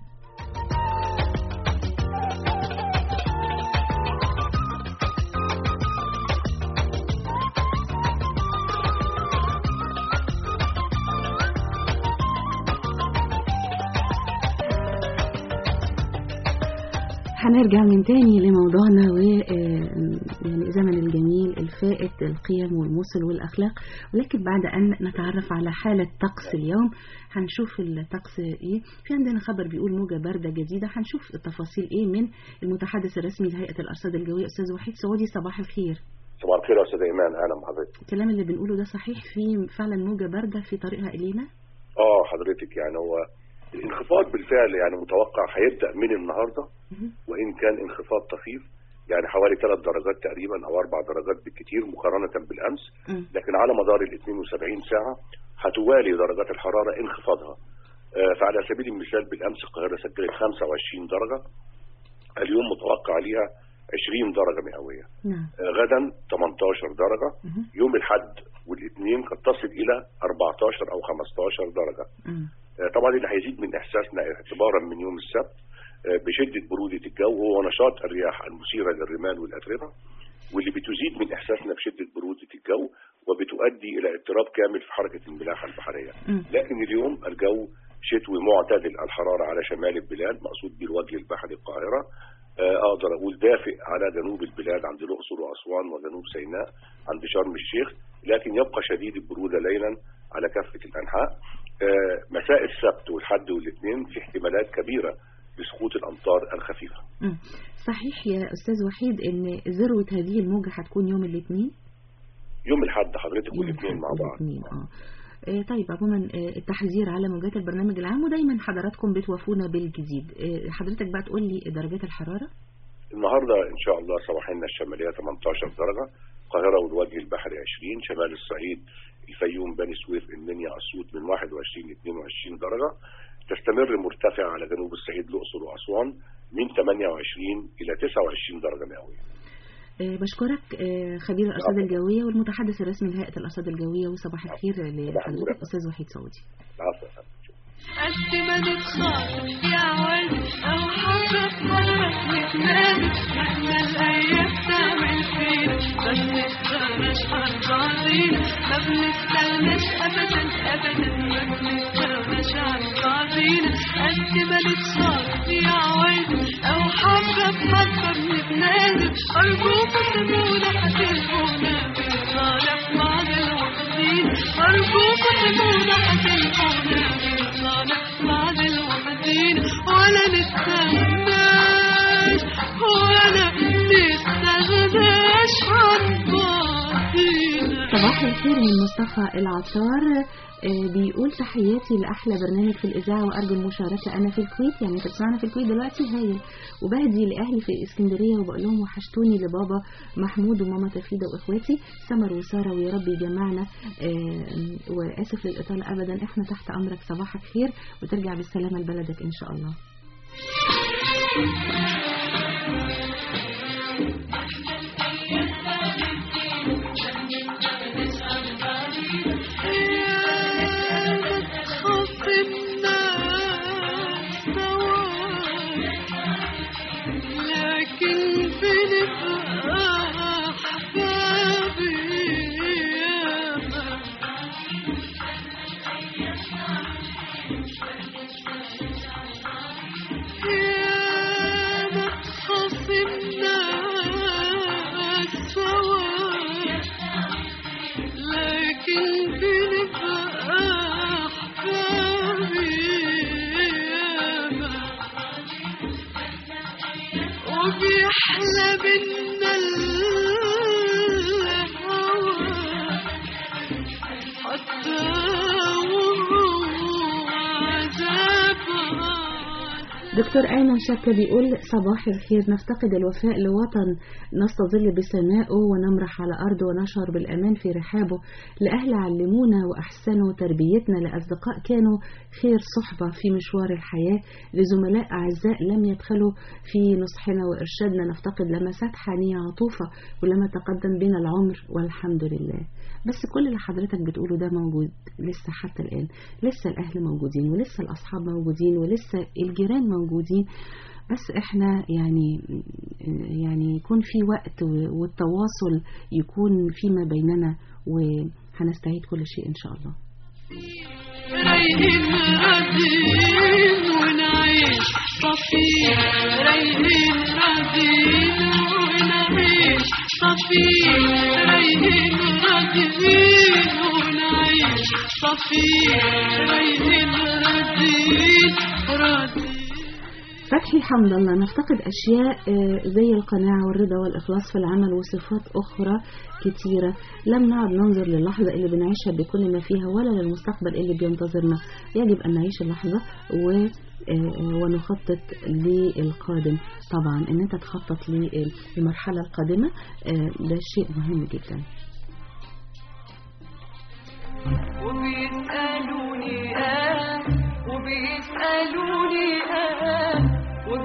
هنرجع من تاني لموضوعنا و آه، يعني زمن الجميل الفائت القيم والمثل والأخلاق ولكن بعد أن نتعرف على حالة طقس اليوم هنشوف الطقس إيه في عندنا خبر بيقول موجة باردة جديدة هنشوف التفاصيل إيه من المتحدث الرسمي لهيئة الأرصاد الجوية أستاذ وحيد سعودي صباح الخير صباح الخير يا استاذ ايمان اهلا بحضرتك الكلام اللي بنقوله ده صحيح في فعلا موجة باردة في طريقها إلينا اه حضرتك يعني هو الانخفاض بالفعل يعني متوقع هيبدا من النهارده وان كان انخفاض طفيف يعني حوالي ثلاث درجات تقريبا او اربع درجات بالكثير مقارنه بالامس لكن على مدار ال 72 ساعه هتوالي درجات الحراره انخفاضها آه، فعلى سبيل المثال بالامس القاهره سجلت 25 درجه اليوم متوقع عليها 20 درجه مئويه نعم آه، غدا 18 درجه يوم الاحد والاثنين قد تصل الى 14 او 15 درجه آه، طبعا اللي هيزيد من احساسنا اعتبارا من يوم السبت آه، بشده بروده الجو هو نشاط الرياح المثيره للرمال والاتربه واللي بتزيد من احساسنا بشده بروده الجو وبتؤدي الى اضطراب كامل في حركه الملاحه البحريه لكن اليوم الجو شتوي معتدل الحراره على شمال البلاد مقصود بالوجه البحري القاهره آه، اقدر اقول دافئ على جنوب البلاد عند الاقصر واسوان وجنوب سيناء عند شرم الشيخ لكن يبقى شديد البروده ليلا على كافه الانحاء آه، مساء السبت والحد والاثنين في احتمالات كبيره لسقوط الامطار الخفيفه مم. صحيح يا أستاذ وحيد إن ذروة هذه الموجة هتكون يوم الاثنين يوم الاحد حضرتك والاثنين مع بعض الاثنين اه آه، طيب عموما آه، التحذير على موجات البرنامج العام ودايما حضراتكم بتوافونا بالجديد آه، حضرتك بقى تقول لي درجات الحرارة النهارده ان شاء الله سواحلنا الشماليه 18 درجه القاهره والوجه البحري 20 شمال الصعيد الفيوم بني سويف المنيا اسيوط من 21 ل 22 درجه تستمر مرتفعه على جنوب الصعيد الاقصر واسوان من 28 الى 29 درجه مئويه آه، بشكرك آه، خبير الأرصاد الجوية والمتحدث الرسمي لهيئة الأرصاد الجوية وصباح الخير لحضرتك أستاذ وحيد سعودي العفو قد ما نتخاطب يا ولد او حاجة مرة نتنادي مهما الايام تعمل فينا ما بنستغناش عن بعضينا ما بنستغناش ابدا ابدا ما بنستغناش عن بعضينا قد ما نتخاطب يا ولد او حاجة بحاجة بنتنادي ارجوكم سيبونا هتلقونا بنصالح بعض الوحدين ارجوكم سيبونا هتلقونا بنصالح بعض الوحدين ولا نستغناش ولا نستغناش عن بعضينا صباح الخير من مصطفى العطار آه، بيقول تحياتي لأحلى برنامج في الإذاعة وأرجو المشاركة أنا في الكويت يعني أنت بتسمعنا في الكويت دلوقتي هايل وبهدي لأهلي في اسكندرية وبقول لهم وحشتوني لبابا محمود وماما تفيدة وإخواتي سمر وسارة ويا رب يجمعنا آه، وآسف للإطالة أبدا إحنا تحت أمرك صباحك خير وترجع بالسلامة لبلدك إن شاء الله لكن بنبقى أحبابي يا ما خصمنا سوا لكن بنبقى أحبابي ياما وبيحلى بينا الهوى حتى وهو عذاب دكتور أيمن شكا بيقول صباح الخير نفتقد الوفاء لوطن نستظل بسمائه ونمرح على أرضه ونشعر بالأمان في رحابه لأهل علمونا وأحسنوا تربيتنا لأصدقاء كانوا خير صحبة في مشوار الحياة لزملاء أعزاء لم يبخلوا في نصحنا وإرشادنا نفتقد لمسات حنية عطوفة ولما تقدم بنا العمر والحمد لله بس كل اللي حضرتك بتقوله ده موجود لسه حتى الآن لسه الأهل موجودين ولسه الأصحاب موجودين ولسه الجيران موجودين بس احنا يعني يعني يكون في وقت و- والتواصل يكون فيما بيننا وهنستعيد كل شيء إن شاء الله رايقين راضيين ونعيش صفين رايقين راضيين ونعيش صفين رايقين راضيين ونعيش صفين رايقين راضيين راضيين فتحي حمد الله نفتقد أشياء آه، زي القناعة والرضا والإخلاص في العمل وصفات أخرى كتيرة لم نعد ننظر للحظة اللي بنعيشها بكل ما فيها ولا للمستقبل اللي بينتظرنا يجب أن نعيش اللحظة و آه، ونخطط للقادم طبعا ان انت تخطط للمرحلة القادمة آه، ده شيء مهم جدا وبيسألوني آه وبيسألوني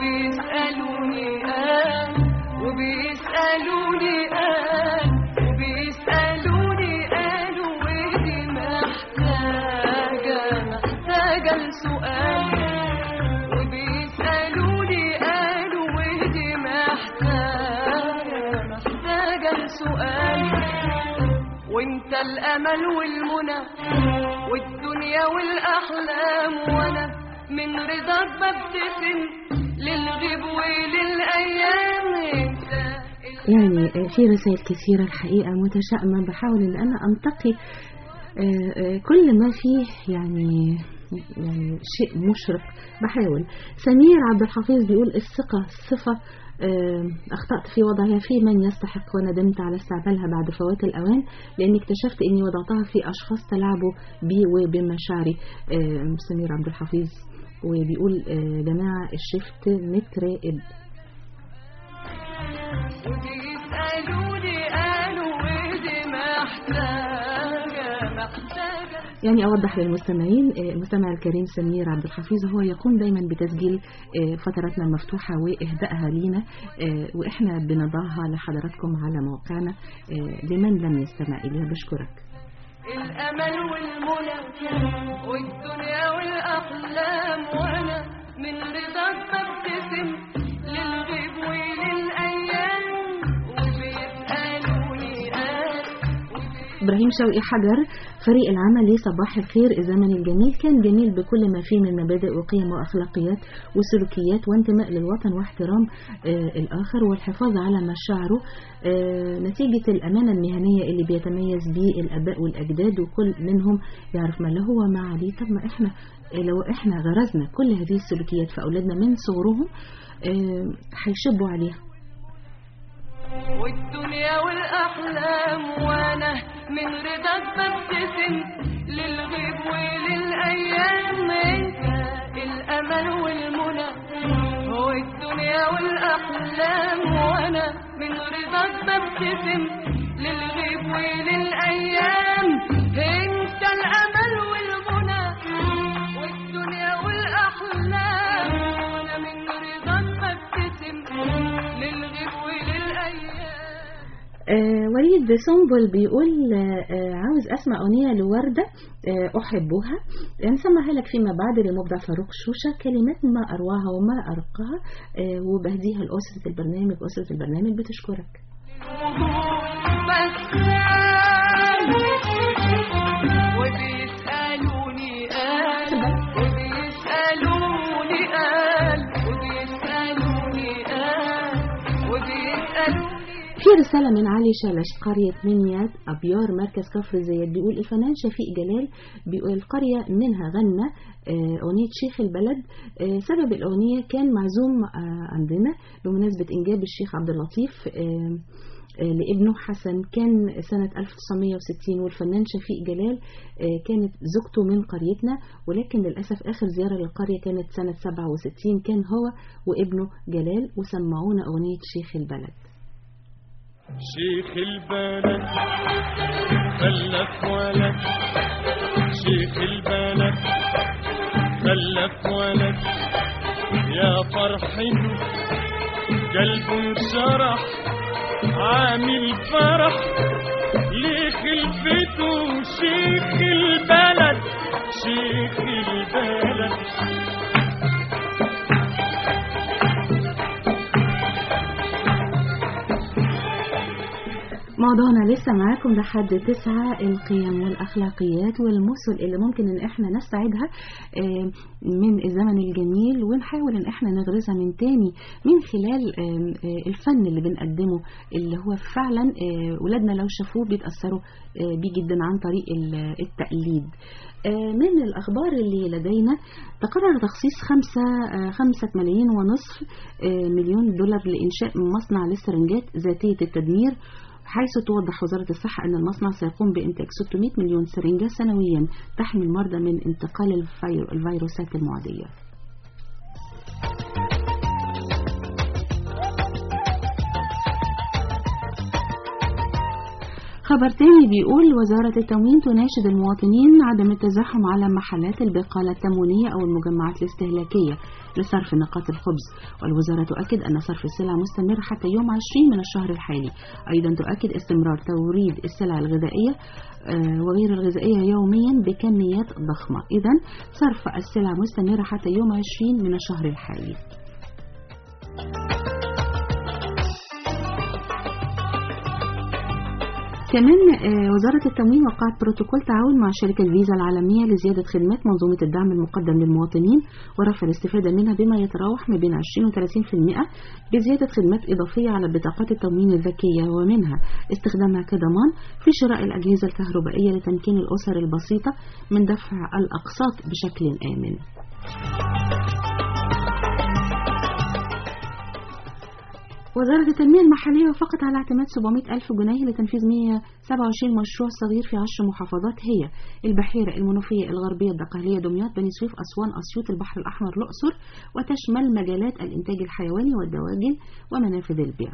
وبيسألوني قال وبيسألوني قال وبيسألوني قالوا ودي محتاجة محتاجة لسؤال وبيسألوني قالوا ودي محتاجة محتاجة لسؤال وانت الامل والمنى والدنيا والاحلام وانا من رضاك ببتسم للغيب وللايام انت يعني في رسائل كثيرة الحقيقة متشائمة بحاول ان انا انتقي آه، آه، كل ما فيه يعني يعني شيء مشرق بحاول سمير عبد الحفيظ بيقول الثقة صفة آه، أخطأت في وضعها في من يستحق وندمت على استعمالها بعد فوات الأوان لأني اكتشفت أني وضعتها في أشخاص تلعبوا بي وبمشاعري آه، سمير عبد الحفيظ وبيقول آه، جماعة الشفت متراقب وبيسألوني قالوا ودي محتاجة محتاجة يعني أوضح للمستمعين آه، المستمع الكريم سمير عبد الحفيظ هو يقوم دايما بتسجيل آه، فتراتنا المفتوحة وإهدائها لينا آه، وإحنا بنضعها لحضراتكم على موقعنا آه، لمن لم يستمع إليها بشكرك الأمل والمنى والدنيا والأحلام وأنا من رضاك ببتسم للغيب وللأيام وبيسألوني قال إبراهيم شوقي حجر فريق العمل لصباح الخير الزمن الجميل كان جميل بكل ما فيه من مبادئ وقيم وأخلاقيات وسلوكيات وانتماء للوطن واحترام آه الآخر والحفاظ على مشاعره آه نتيجة الأمانة المهنية اللي بيتميز بيه الآباء والأجداد وكل منهم يعرف ما له وما عليه طب ما إحنا لو إحنا غرزنا كل هذه السلوكيات في أولادنا من صغرهم آه هيشبوا عليها والدنيا والأحلام وأنا من رضاك ببتسم للغيب وللأيام أنت الأمل والمنى والدنيا والأحلام وأنا من رضاك ببتسم للغيب وللأيام أنت الأمل والمنى والدنيا والأحلام وأنا من رضاك ببتسم للغيب وللأيام آه وليد سنبل بيقول آه آه، عاوز اسمع اغنيه لورده آه احبها نسمعها لك فيما بعد لمبدع فاروق شوشه كلمات ما اروعها وما ارقاها آه وبهديها لاسره البرنامج اسره البرنامج بتشكرك وبيسألوني قال وبيسألوني قال وبيسألوني قال وبيسألوني في رسالة من علي شلش قرية منيات أبيار مركز كفر زياد بيقول الفنان شفيق جلال بيقول القرية منها غنى آه، أغنية شيخ البلد آه، سبب الأغنية كان معزوم آه، عندنا بمناسبة إنجاب الشيخ عبد اللطيف آه، آه، لابنه حسن كان سنة 1960 والفنان شفيق جلال آه، كانت زوجته من قريتنا ولكن للأسف آخر زيارة للقرية كانت سنة 67 كان هو وابنه جلال وسمعونا أغنية شيخ البلد شيخ البلد خلف ولد شيخ البلد خلف ولد يا فرحي قلبه انشرح عامل فرح لخلفته شيخ البلد شيخ البلد موضوعنا لسه معاكم لحد تسعة القيم والأخلاقيات والمثل اللي ممكن إن إحنا نستعيدها آه، من الزمن الجميل ونحاول إن إحنا نغرزها من تاني من خلال آه، آه، الفن اللي بنقدمه اللي هو فعلا آه، ولادنا لو شافوه بيتأثروا آه، بيه جدا عن طريق ال- التقليد آه، من الأخبار اللي لدينا تقرر تخصيص خمسة آه، خمسة ملايين ونصف آه، مليون دولار لإنشاء مصنع للسرنجات ذاتية التدمير حيث توضح وزارة الصحة أن المصنع سيقوم بإنتاج 600 مليون سرنجة سنويا تحمي المرضى من انتقال الفيرو الفيروسات المعدية خبر تاني بيقول وزارة التموين تناشد المواطنين عدم التزاحم على محلات البقالة التموينية أو المجمعات الاستهلاكية لصرف نقاط الخبز والوزارة تؤكد أن صرف السلع مستمر حتى يوم 20 من الشهر الحالي أيضا تؤكد استمرار توريد السلع الغذائية آه، وغير الغذائية يوميا بكميات ضخمة إذا صرف السلع مستمر حتى يوم 20 من الشهر الحالي كمان آه، وزارة التموين وقعت بروتوكول تعاون مع شركة فيزا العالمية لزيادة خدمات منظومة الدعم المقدم للمواطنين ورفع الاستفادة منها بما يتراوح ما بين 20 و 30% بزيادة خدمات إضافية على بطاقات التموين الذكية ومنها استخدامها كضمان في شراء الأجهزة الكهربائية لتمكين الأسر البسيطة من دفع الأقساط بشكل آمن وزارة التنمية المحلية وافقت على اعتماد 700 ألف جنيه لتنفيذ 127 مشروع صغير في 10 محافظات هي البحيرة المنوفية الغربية الدقهلية دمياط بني سويف أسوان أسيوط البحر الأحمر الأقصر وتشمل مجالات الإنتاج الحيواني والدواجن ومنافذ البيع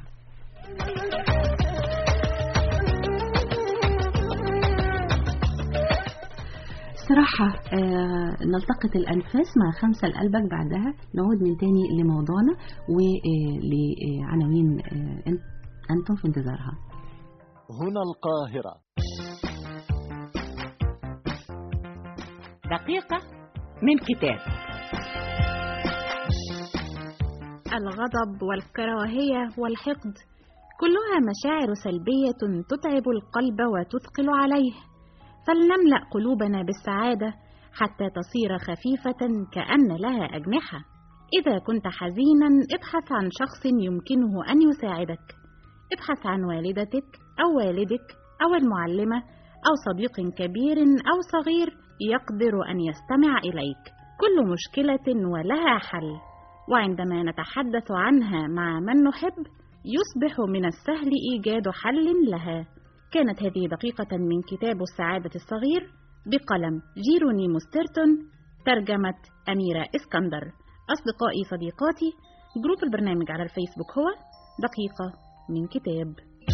استراحة آه نلتقط الأنفاس مع خمسة لقلبك بعدها نعود من تاني لموضوعنا ولعناوين آه أن- أنتم في انتظارها هنا القاهرة دقيقة من كتاب الغضب والكراهية والحقد كلها مشاعر سلبية تتعب القلب وتثقل عليه فلنملأ قلوبنا بالسعادة حتى تصير خفيفة كأن لها أجنحة إذا كنت حزينا ابحث عن شخص يمكنه أن يساعدك ابحث عن والدتك أو والدك أو المعلمة أو صديق كبير أو صغير يقدر أن يستمع إليك كل مشكلة ولها حل وعندما نتحدث عنها مع من نحب يصبح من السهل إيجاد حل لها كانت هذه دقيقة من كتاب السعادة الصغير بقلم جيروني مسترتون ترجمة أميرة إسكندر أصدقائي صديقاتي جروب البرنامج على الفيسبوك هو دقيقة من كتاب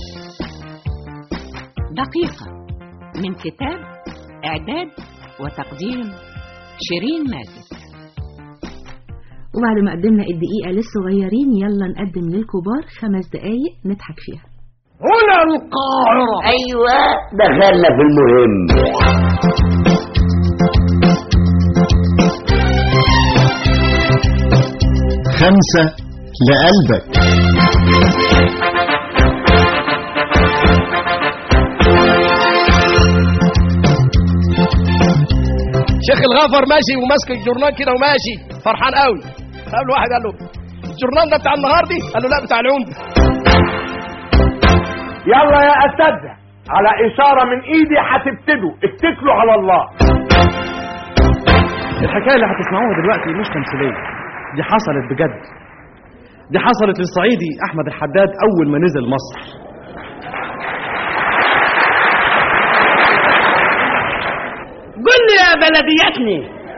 دقيقة من كتاب إعداد وتقديم شيرين ماجد وبعد ما قدمنا الدقيقة للصغيرين يلا نقدم للكبار خمس دقايق نضحك فيها هنا القاهرة أيوة دخلنا في المهم خمسة لقلبك شيخ الغفر ماشي وماسك الجورنال كده وماشي فرحان قوي قابل واحد قال له الجورنال ده بتاع النهارده قال له لا بتاع العمده يلا يا اساتذه على اشاره من ايدي هتبتدوا اتكلوا على الله الحكايه اللي هتسمعوها دلوقتي مش تمثيليه دي حصلت بجد دي حصلت للصعيدي احمد الحداد اول ما نزل مصر قل لي يا بلدياتني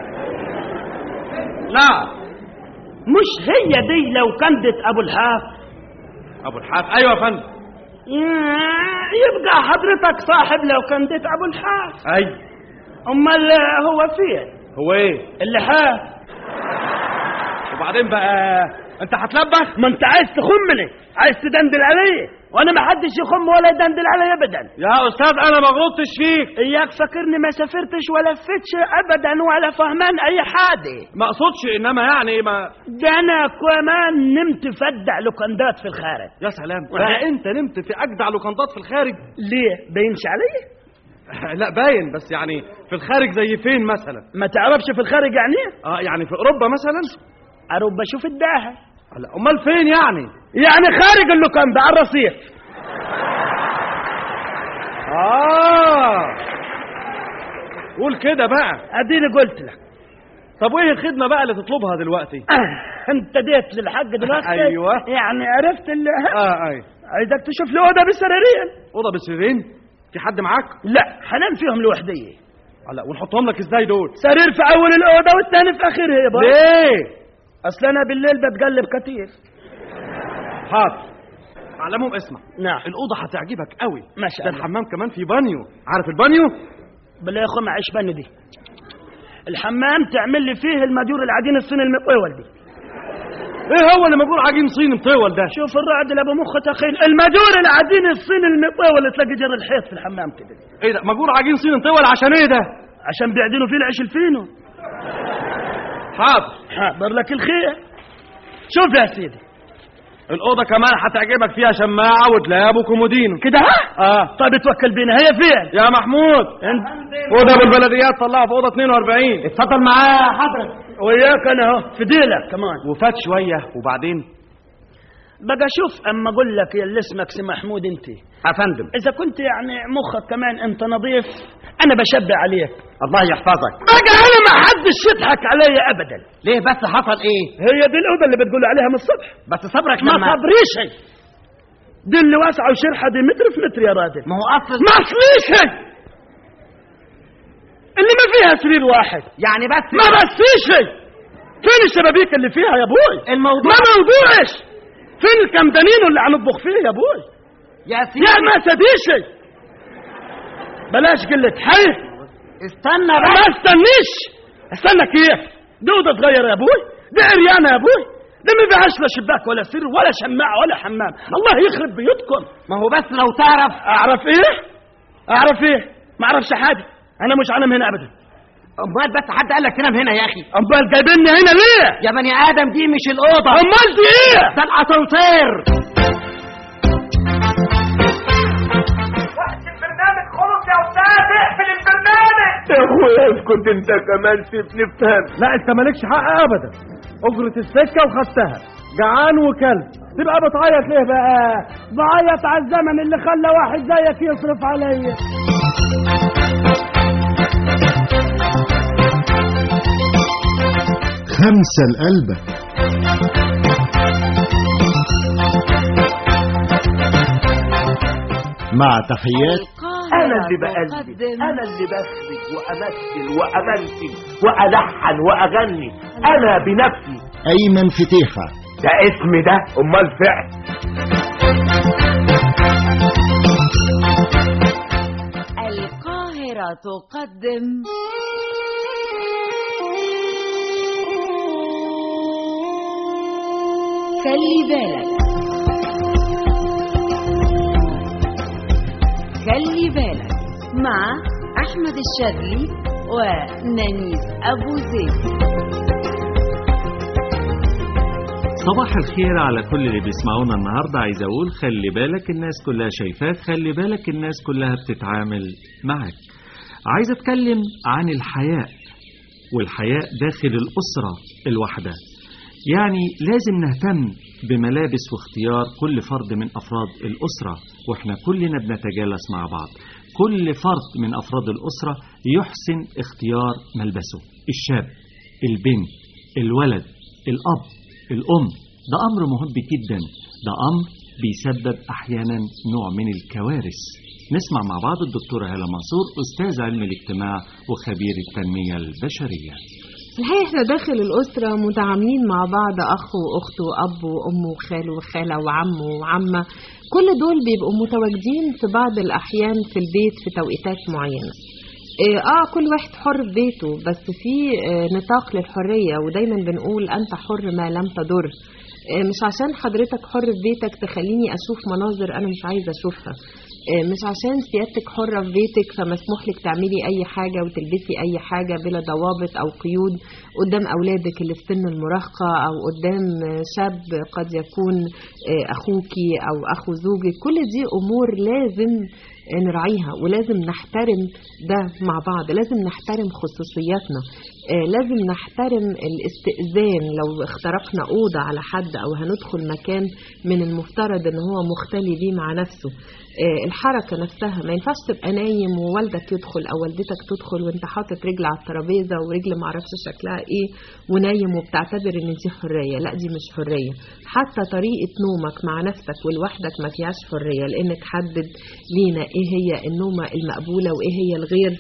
لا مش هي دي لو كندت ابو الحاف ابو الحاف ايوه يا فندم يبقى حضرتك صاحب لو كندت ابو الحاف ايوه امال هو فين هو ايه اللحاف وبعدين بقى انت هتلبخ ما انت عايز تخمني عايز تدندل عليا وانا ما حدش يخم ولا يدندل عليا ابدا يا استاذ انا ما غلطتش فيك اياك فاكرني ما سافرتش ولا لفتش ابدا ولا فهمان اي حاجه ما اقصدش انما يعني ما ده انا كمان نمت فدع لوكندات في الخارج يا سلام بقى انت نمت في اجدع لوكندات في الخارج ليه باينش عليا لا باين بس يعني في الخارج زي فين مثلا ما تعرفش في الخارج يعني ايه اه يعني في اوروبا مثلا اوروبا شوف الداهر لا امال فين يعني يعني خارج اللوكاندا على الرصيف اه قول كده بقى اديني قلت لك طب وايه الخدمه بقى اللي تطلبها دلوقتي آه. انت ديت للحاج دلوقتي ايوه يعني عرفت اللي اه ايوه عايزك تشوف لي اوضه بسريرين اوضه بسريرين في حد معاك لا هنام فيهم لوحدي لا ونحطهم لك ازاي دول سرير في اول الاوضه والثاني في اخرها يابا ليه اصل انا بالليل بتقلب كتير حاضر على العموم اسمع نعم الاوضه هتعجبك قوي ما شاء ده الله. الحمام كمان في بانيو عارف البانيو بالله يا اخو معيش بني دي الحمام تعمل لي فيه المدور العدين الصيني المطول دي ايه هو اللي مجور عجين صيني مطول ده شوف الرعد اللي ابو مخ تخين المدور العدين الصيني المطول اللي تلاقي جر الحيط في الحمام كده ايه ده مجور عجين صيني مطول عشان ايه ده عشان بيعدنوا فيه العيش الفينو حاضر حاضر لك الخير شوف يا سيدي الاوضه كمان هتعجبك فيها شماعه ودلاب وكومودينو كده ها اه طيب اتوكل بينا هي فين يا محمود انت اوضه بالبلديات طلعها في اوضه 42 اتفضل معاه حضرتك وياك انا اهو في ديلك كمان وفات شويه وبعدين بقى شوف اما اقول لك يا اللي اسمك سي محمود انت يا فندم اذا كنت يعني مخك كمان انت نظيف انا بشبع عليك الله يحفظك بقى انا ما حدش يضحك عليا ابدا ليه بس حصل ايه هي دي الاوضه اللي بتقول عليها من الصبح بس صبرك ما لما صبريش هي. دي اللي واسعه وشرحه دي متر في متر يا راجل ما هو اصل ما اصليش هي. اللي ما فيها سرير واحد يعني بس ما بسيش هي. فين الشبابيك اللي فيها يا ابوي الموضوع ما موضوعش فين الكمدانين اللي هنطبخ فيه يا ابوي يا سيدي يا ما سديش بلاش قلة حي استنى ما بس استنيش استنى كيف دي اوضه صغيره يا ابوي دي عريانه يا ابوي ده ما فيهاش لا شباك ولا سرير ولا شماعه ولا حمام الله يخرب بيوتكم ما هو بس لو تعرف اعرف ايه اعرف ايه ما اعرفش حاجه انا مش عالم هنا ابدا امال بس حد قال لك تنام هنا يا اخي امال جايبيني هنا ليه يا بني ادم دي مش الاوضه امال دي ايه ده الاسانسير وقت البرنامج خلص يا استاذ اقفل البرنامج يا اخويا اسكت انت كمان سيبني افهم لا انت مالكش حق ابدا اجرة السكه وخدتها جعان وكلب تبقى بتعيط ليه بقى بعيط على الزمن اللي خلى واحد زيك يصرف عليا خمسة القلبة مع تحيات انا اللي بقلب انا اللي بخرج وامثل وامنتج والحن واغني انا بنفسي أيمن فتيحة ده اسم ده امال فعل القاهرة تقدم خلي بالك خلي بالك مع أحمد الشاذلي ونانيس أبو زيد صباح الخير على كل اللي بيسمعونا النهارده عايز اقول خلي بالك الناس كلها شايفاك خلي بالك الناس كلها بتتعامل معك عايز اتكلم عن الحياء والحياء داخل الاسره الواحده يعني لازم نهتم بملابس واختيار كل فرد من افراد الاسره واحنا كلنا بنتجالس مع بعض كل فرد من افراد الاسره يحسن اختيار ملبسه الشاب البنت الولد الاب الأم ده أمر مهم جدا ده أمر بيسبب أحيانا نوع من الكوارث نسمع مع بعض الدكتورة هالة منصور أستاذ علم الاجتماع وخبير التنمية البشرية الحقيقة احنا داخل الأسرة متعاملين مع بعض أخ وأخت وأب وأم وخال وخالة وعم وعمة كل دول بيبقوا متواجدين في بعض الأحيان في البيت في توقيتات معينة إيه، اه كل واحد حر في بيته بس في آه، نطاق للحرية ودايما بنقول انت حر ما لم تضر آه، مش عشان حضرتك حر في بيتك تخليني اشوف مناظر انا مش عايزة اشوفها آه، مش عشان سيادتك حرة في بيتك فمسموح لك تعملي اي حاجة وتلبسي اي حاجة بلا ضوابط او قيود قدام اولادك اللي في سن المراهقة او قدام آه، شاب قد يكون آه، اخوكي او اخو زوجك كل دي امور لازم نراعيها ولازم نحترم ده مع بعض لازم نحترم خصوصياتنا آه، لازم نحترم الاستئذان لو اخترقنا أوضة على حد أو هندخل مكان من المفترض ان هو مختلي بيه مع نفسه آه، الحركة نفسها ما ينفعش تبقى نايم ووالدك يدخل أو والدتك تدخل وانت حاطط رجل على الترابيزة ورجل معرفش شكلها ايه ونايم وبتعتبر ان دي حرية لا دي مش حرية حتى طريقة نومك مع نفسك ولوحدك ما فيهاش حرية لانك حدد لينا ايه هي النومة المقبولة وايه هي الغير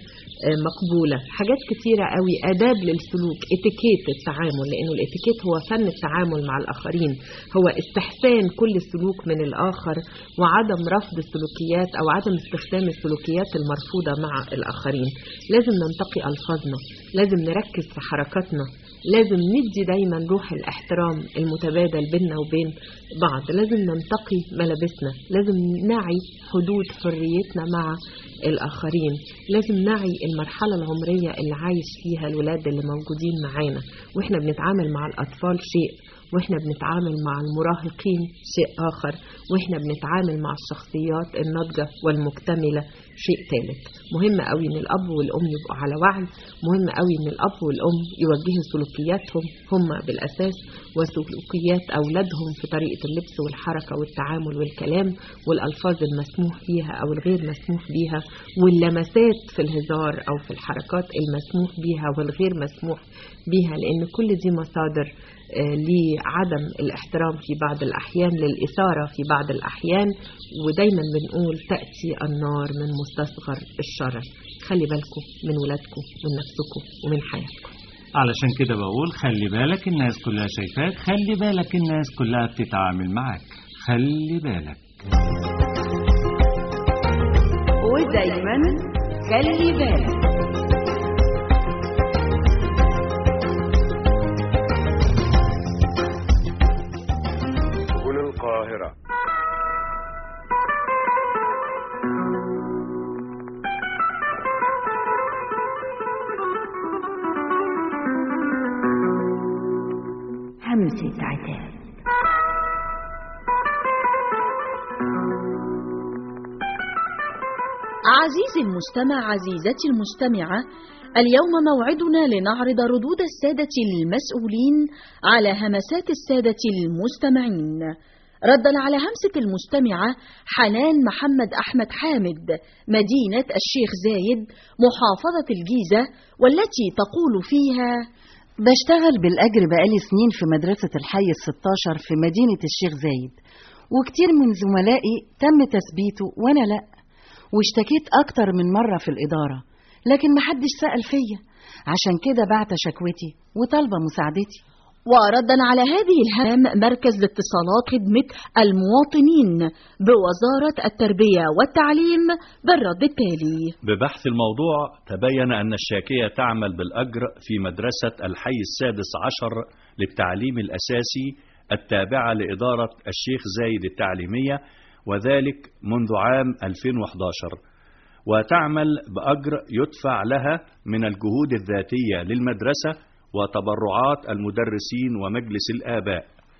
آه، مقبولة حاجات كتيرة قوي آداب للسلوك اتيكيت التعامل لأنه الاتيكيت هو فن التعامل مع الآخرين هو استحسان كل سلوك من الآخر وعدم رفض السلوكيات أو عدم استخدام السلوكيات المرفوضة مع الآخرين لازم ننتقي ألفاظنا لازم نركز في حركاتنا لازم ندي دايما روح الاحترام المتبادل بيننا وبين بعض لازم ننتقي ملابسنا لازم نعي حدود حريتنا مع الآخرين لازم نعي المرحلة العمرية اللي عايش فيها الولاد اللي موجودين معانا واحنا بنتعامل مع الأطفال شيء واحنا بنتعامل مع المراهقين شيء آخر واحنا بنتعامل مع الشخصيات الناضجة والمكتملة شيء ثالث مهم قوي ان الاب والام يبقوا على وعي مهم قوي ان الاب والام يوجهوا سلوكياتهم هم بالاساس وسلوكيات اولادهم في طريقه اللبس والحركه والتعامل والكلام والالفاظ المسموح فيها او الغير مسموح بيها واللمسات في الهزار او في الحركات المسموح بيها والغير مسموح بيها لان كل دي مصادر آه، لعدم الاحترام في بعض الأحيان للإثارة في بعض الأحيان ودايما بنقول تأتي النار من مستصغر الشرر خلي بالكم من ولادكم ومن نفسكم ومن حياتكم علشان كده بقول خلي بالك الناس كلها شايفاك خلي بالك الناس كلها بتتعامل معاك خلي بالك ودايما خلي بالك سبل القاهرة همسة عتاب عزيزي المستمع عزيزتي المستمعة اليوم موعدنا لنعرض ردود السادة المسؤولين على همسات السادة المستمعين ردا على همسة المستمعة حنان محمد أحمد حامد مدينة الشيخ زايد محافظة الجيزة والتي تقول فيها بشتغل بالأجر بقالي سنين في مدرسة الحي الستاشر في مدينة الشيخ زايد وكتير من زملائي تم تثبيته وأنا لأ واشتكيت أكتر من مرة في الإدارة لكن محدش سأل فيا عشان كده بعت شكوتي وطالبة مساعدتي وردا على هذه الهام مركز الاتصالات خدمة المواطنين بوزارة التربية والتعليم بالرد التالي ببحث الموضوع تبين أن الشاكية تعمل بالأجر في مدرسة الحي السادس عشر للتعليم الأساسي التابعة لإدارة الشيخ زايد التعليمية وذلك منذ عام 2011 وتعمل بأجر يدفع لها من الجهود الذاتية للمدرسة وتبرعات المدرسين ومجلس الآباء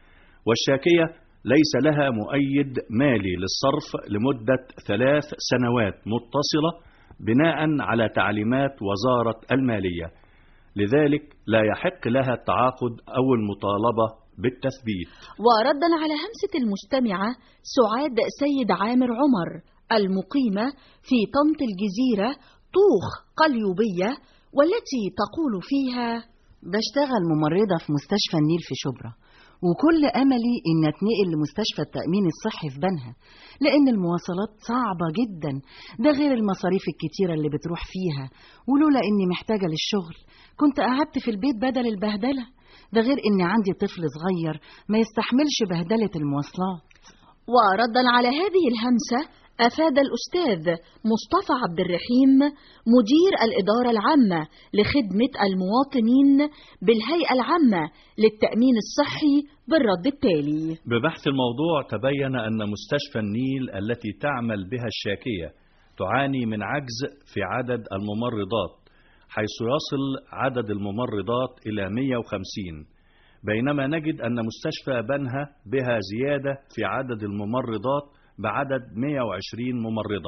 والشاكية ليس لها مؤيد مالي للصرف لمدة ثلاث سنوات متصلة بناء على تعليمات وزارة المالية لذلك لا يحق لها التعاقد أو المطالبة بالتثبيت وردا على همسة المستمعة سعاد سيد عامر عمر المقيمة في طنط الجزيرة طوخ قليوبية والتي تقول فيها بشتغل ممرضة في مستشفى النيل في شبرا وكل أملي إن أتنقل لمستشفى التأمين الصحي في بنها لأن المواصلات صعبة جدا ده غير المصاريف الكتيرة اللي بتروح فيها ولولا إني محتاجة للشغل كنت قعدت في البيت بدل البهدلة ده غير إني عندي طفل صغير ما يستحملش بهدلة المواصلات وردا على هذه الهمسة أفاد الأستاذ مصطفى عبد الرحيم مدير الإدارة العامة لخدمة المواطنين بالهيئة العامة للتأمين الصحي بالرد التالي ببحث الموضوع تبين أن مستشفى النيل التي تعمل بها الشاكية تعاني من عجز في عدد الممرضات حيث يصل عدد الممرضات إلى 150 بينما نجد أن مستشفى بنها بها زيادة في عدد الممرضات بعدد 120 ممرضة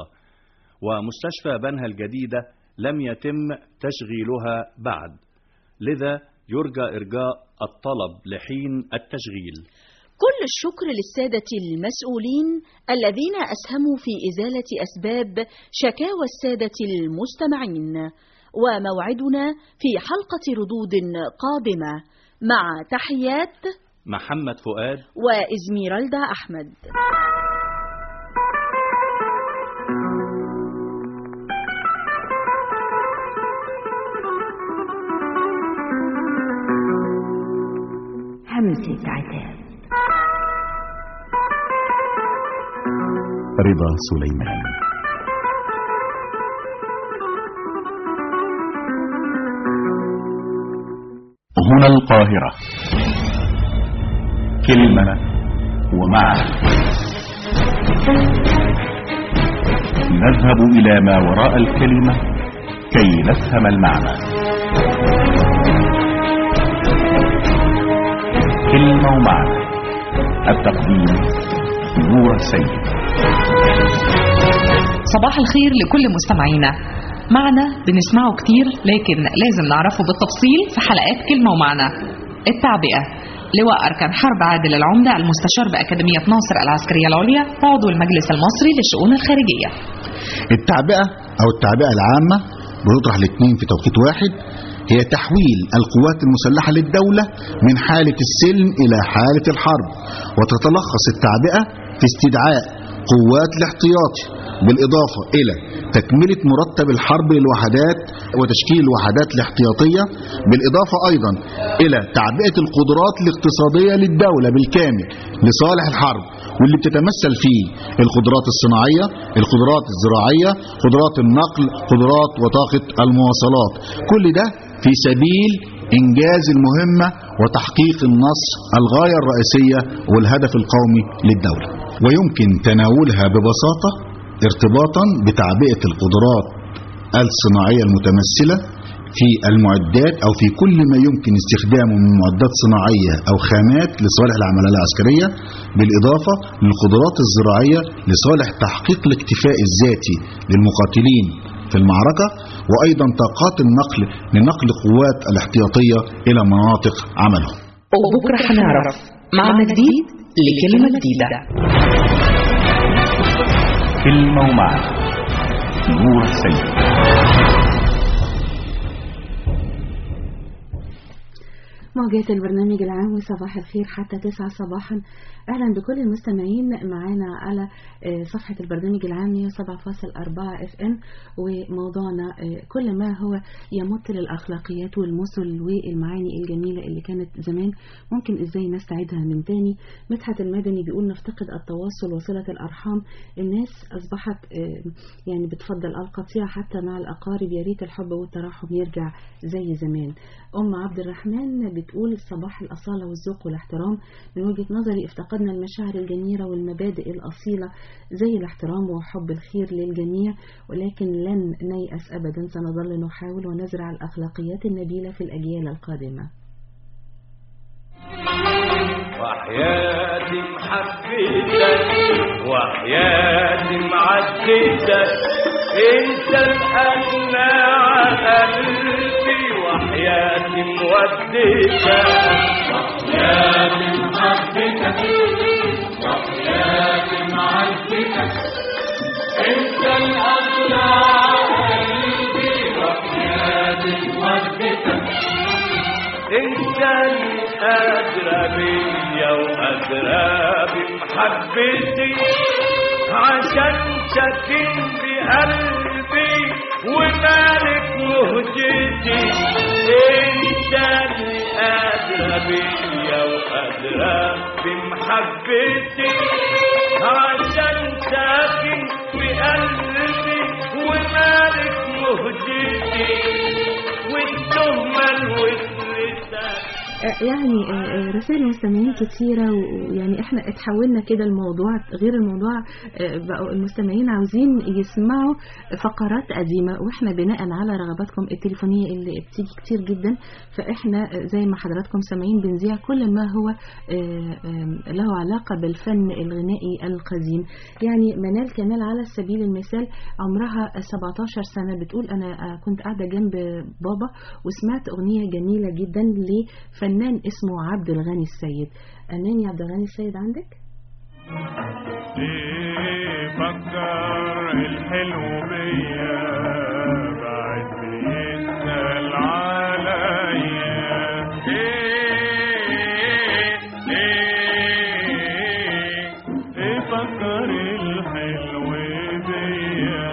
ومستشفى بنها الجديدة لم يتم تشغيلها بعد لذا يرجى إرجاء الطلب لحين التشغيل كل الشكر للسادة المسؤولين الذين أسهموا في إزالة أسباب شكاوى السادة المستمعين وموعدنا في حلقة ردود قادمة مع تحيات محمد فؤاد وإزميرالدا أحمد همسة عتاب رضا سليمان هنا القاهرة كلمة ومعنى نذهب إلى ما وراء الكلمة كي نفهم المعنى كلمة ومعنى التقديم نور سيد صباح الخير لكل مستمعينا معنى بنسمعه كتير لكن لازم نعرفه بالتفصيل في حلقات كلمة ومعنى التعبئة لواء أركان حرب عادل العمدة المستشار بأكاديمية ناصر العسكرية العليا وعضو المجلس المصري للشؤون الخارجية التعبئة أو التعبئة العامة بنطرح الاثنين في توقيت واحد هي تحويل القوات المسلحة للدولة من حالة السلم إلى حالة الحرب وتتلخص التعبئة في استدعاء قوات الاحتياطي بالإضافة إلى تكملة مرتب الحرب للوحدات وتشكيل الوحدات الاحتياطية بالإضافة أيضا إلى تعبئة القدرات الاقتصادية للدولة بالكامل لصالح الحرب واللي بتتمثل فيه القدرات الصناعية القدرات الزراعية قدرات النقل قدرات وطاقة المواصلات كل ده في سبيل إنجاز المهمة وتحقيق النصر الغاية الرئيسية والهدف القومي للدولة ويمكن تناولها ببساطة ارتباطا بتعبئة القدرات الصناعية المتمثلة في المعدات أو في كل ما يمكن استخدامه من معدات صناعية أو خامات لصالح العملية العسكرية بالإضافة للقدرات الزراعية لصالح تحقيق الاكتفاء الذاتي للمقاتلين في المعركة وأيضا طاقات النقل لنقل قوات الاحتياطية إلى مناطق عملهم وبكرة هنعرف معنى جديد لكلمة جديدة كلمة ومعنى نور السيد موجات البرنامج العام وصباح الخير حتى تسعة صباحا أهلا بكل المستمعين معنا على آه، صفحة البرنامج العام 107.4 اف ام وموضوعنا آه، كل ما هو يمت للأخلاقيات والمثل والمعاني الجميلة اللي كانت زمان ممكن ازاي نستعيدها من تاني مدحت المدني بيقول نفتقد التواصل وصلة الأرحام الناس أصبحت آه، يعني بتفضل القطيع حتى مع الأقارب يا ريت الحب والتراحم يرجع زي زمان أم عبد الرحمن بتقول صباح الأصالة والذوق والاحترام من وجهة نظري افتقدنا المشاعر الجميلة والمبادئ الأصيلة زي الاحترام وحب الخير للجميع ولكن لن نيأس أبدا سنظل نحاول ونزرع الأخلاقيات النبيلة في الأجيال القادمة وحياتي محبتك وحياتي معدتك انت الأغنى على قلبي وحياتي مودتك وحياتي محبتك وحياتي معدتك انت الأغنى على قلبي وحياتي مودتك انت الأدرى بيا وأدرى بمحبتي عشان ساكن بقلبي ومالك مهجتي انت الأدرى بيا وأدرى بمحبتي عشان ساكن بقلبي ومالك مهجتي والتهمة الوسوسة آه، يعني آه، آه، رسائل المستمعين كتيرة و- ويعني احنا اتحولنا كده الموضوع غير الموضوع آه، بقوا المستمعين عاوزين يسمعوا فقرات قديمة واحنا بناء على رغباتكم التليفونية اللي بتيجي كتير جدا فاحنا آه، زي ما حضراتكم سامعين بنذيع كل ما هو آه، آه، له علاقة بالفن الغنائي القديم يعني منال كمال على سبيل المثال عمرها 17 سنة بتقول أنا آه، كنت قاعدة جنب بابا وسمعت أغنية جميلة جدا لفنان اسمه عبد الغني السيد أناني عبد الغني السيد عندك؟ ليه فكر الحلو بيا بعد بيسأل عليا ايه ايه ايه فكر الحلو بيا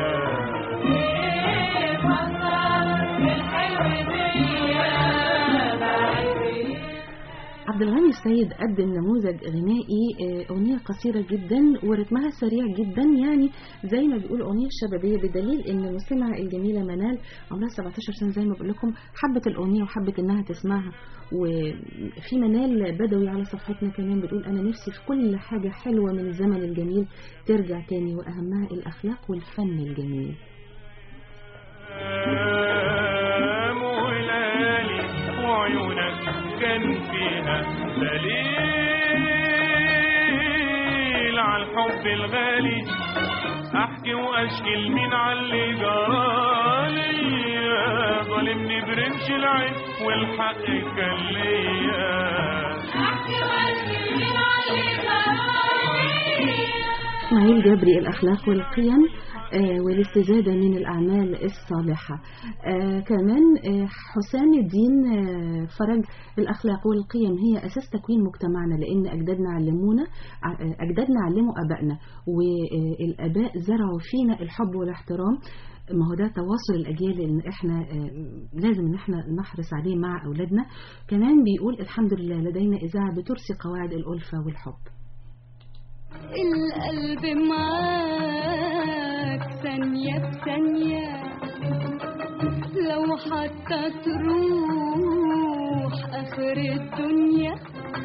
عبد الغني السيد قدم نموذج غنائي آه، أغنية قصيرة جدا ورتمها سريع جدا يعني زي ما بيقول أغنية شبابية بدليل إن المستمعة الجميلة منال عمرها 17 سنة زي ما بقول لكم حبت الأغنية وحبت إنها تسمعها وفي منال بدوي على صفحتنا كمان بتقول أنا نفسي في كل حاجة حلوة من الزمن الجميل ترجع تاني وأهمها الأخلاق والفن الجميل أيام وليالي وعيونك كان فيها دليل على الحب الغالي احكي واشكي لمين على اللي جرالي ظالمني برمش العين والحق كان ليا احكي واشكي لمين على اللي إسماعيل جبري الأخلاق والقيم آه، والاستزادة من الأعمال الصالحة آه، كمان آه، حسام الدين آه، فرج الأخلاق والقيم هي أساس تكوين مجتمعنا لأن أجدادنا علمونا آه، أجدادنا علموا أبائنا والآباء زرعوا فينا الحب والاحترام ما هو ده تواصل الأجيال إن إحنا آه، لازم إن إحنا نحرص عليه مع أولادنا كمان بيقول الحمد لله لدينا إذاعة بترسي قواعد الألفة والحب القلب معاك ثانية بثانية لو حتى تروح آخر الدنيا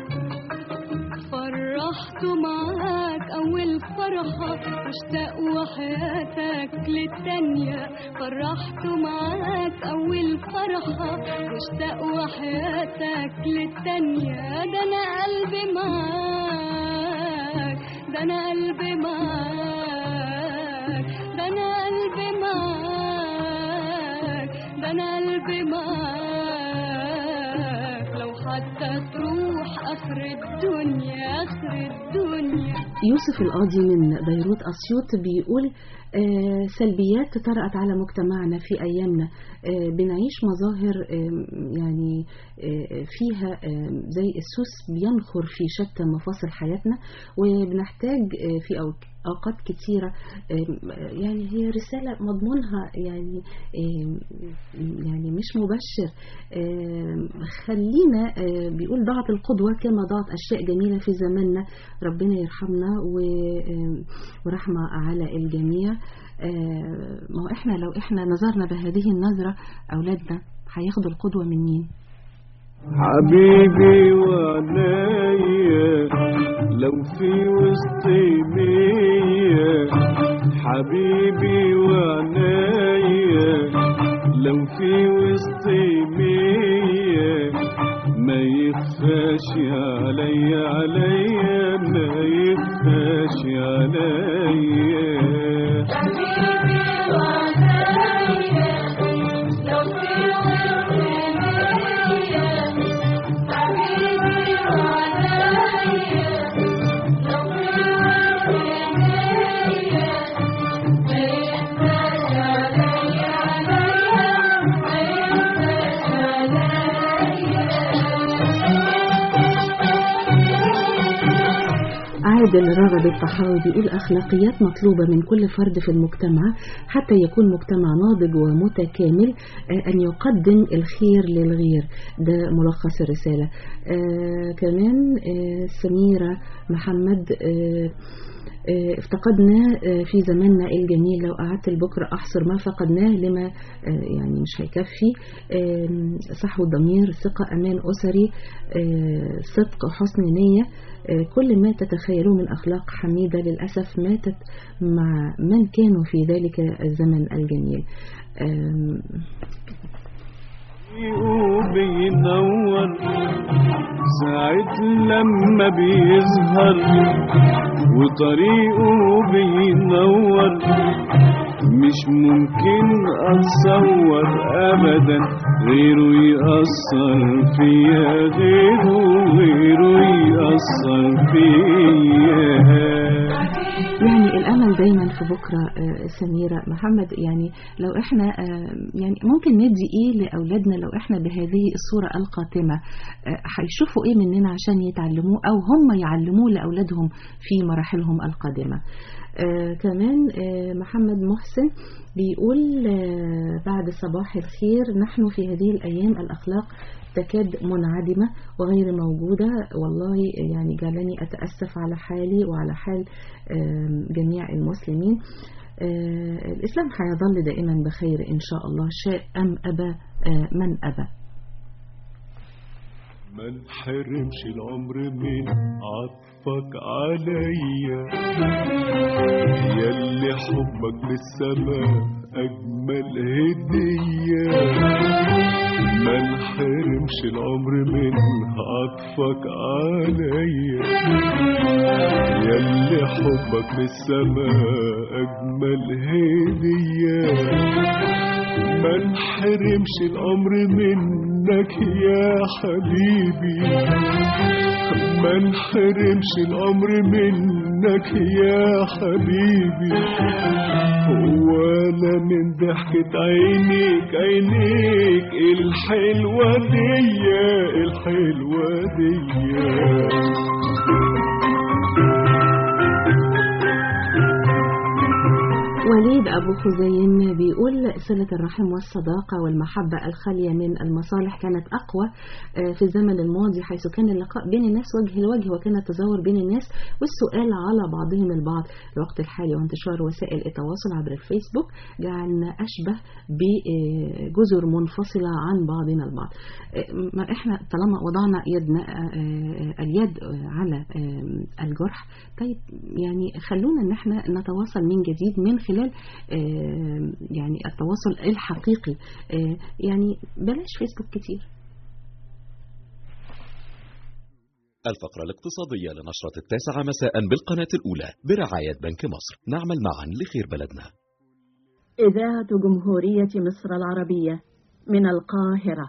فرحت معاك أول فرحة واشتاق وحياتك للتانية فرحت معاك أول فرحة واشتاق وحياتك للتانية ده أنا قلبي معاك ده أنا قلبي معاك ده أنا قلبي معاك ده أنا قلبي معاك لو حتى تروح آخر الدنيا آخر الدنيا يوسف القاضي من بيروت أسيوط بيقول آه، سلبيات طرأت على مجتمعنا في أيامنا آه، بنعيش مظاهر آه، يعني آه، فيها آه، زي السوس بينخر في شتى مفاصل حياتنا وبنحتاج آه، في أوق- أوقات كتيرة آه، يعني هي رسالة مضمونها يعني آه، يعني مش مبشر آه، خلينا آه، بيقول ضاعت القدوة كما ضاعت أشياء جميلة في زماننا ربنا يرحمنا و- آه، ورحمة على الجميع آه، ما هو احنا لو احنا نظرنا بهذه النظرة أولادنا هياخدوا القدوة من مين؟ حبيبي وعنايا لو في وسط مية حبيبي وعنايا لو في وسط مية ما يخفاش عليا عليا ما يخفاش عليا عادل رغب الطحاوي بيقول أخلاقيات مطلوبة من كل فرد في المجتمع حتى يكون مجتمع ناضج ومتكامل آه، أن يقدم الخير للغير ده ملخص الرسالة آه كمان آه سميرة محمد آه آه، افتقدنا آه، في زماننا الجميل لو قعدت لبكرة أحصر ما فقدناه لما آه، يعني مش هيكفي آم، صحو الضمير ثقة أمان أسري آه، صدق حسن نية آه، كل ما تتخيلوه من أخلاق حميدة للأسف ماتت مع من كانوا في ذلك الزمن الجميل آم، وبينور ساعة لما بيظهر وطريقه بينور مش ممكن اتصور ابدا غيره يأثر فيا غيره غيره يأثر فيا يعني يعني الامل دايما في بكره آه، سميره محمد يعني لو احنا آه، يعني ممكن ندي ايه لاولادنا لو احنا بهذه الصوره القاتمه آه، هيشوفوا ايه مننا عشان يتعلموه او هم يعلموه لاولادهم في مراحلهم القادمه آه كمان آه محمد محسن بيقول آه بعد صباح الخير نحن في هذه الأيام الأخلاق تكاد منعدمة وغير موجودة والله يعني جعلني أتأسف على حالي وعلى حال آم، جميع المسلمين آه، الإسلام هيظل دائما بخير إن شاء الله شاء أم أبى آه، من أبى ما نحرمش العمر من عطفك عليا ياللي حبك للسماء أجمل هدية ما نحرمش العمر من عطفك عليا ياللي حبك للسماء أجمل هدية ما نحرمش الأمر منك يا حبيبي ما نحرمش الأمر منك يا حبيبي ولا من ضحكة عينيك عينيك الحلوة دي الحلوة دي وليد أبو خزيم بيقول صلة الرحم والصداقة والمحبة الخالية من المصالح كانت أقوى آه، في الزمن الماضي حيث كان اللقاء بين الناس وجه لوجه وكان التزاور بين الناس والسؤال على بعضهم البعض الوقت الحالي وانتشار وسائل التواصل عبر الفيسبوك جعلنا أشبه بجزر منفصلة عن بعضنا البعض آه، ما إحنا طالما وضعنا يدنا آه، آه، اليد آه، على آه، الجرح طيب يعني خلونا ان احنا نتواصل من جديد من خلال آه، يعني التواصل الحقيقي آه، يعني بلاش فيسبوك كتير الفقرة الاقتصادية لنشرة التاسعة مساء بالقناة الأولى برعاية بنك مصر نعمل معا لخير بلدنا إذاعة جمهورية مصر العربية من القاهرة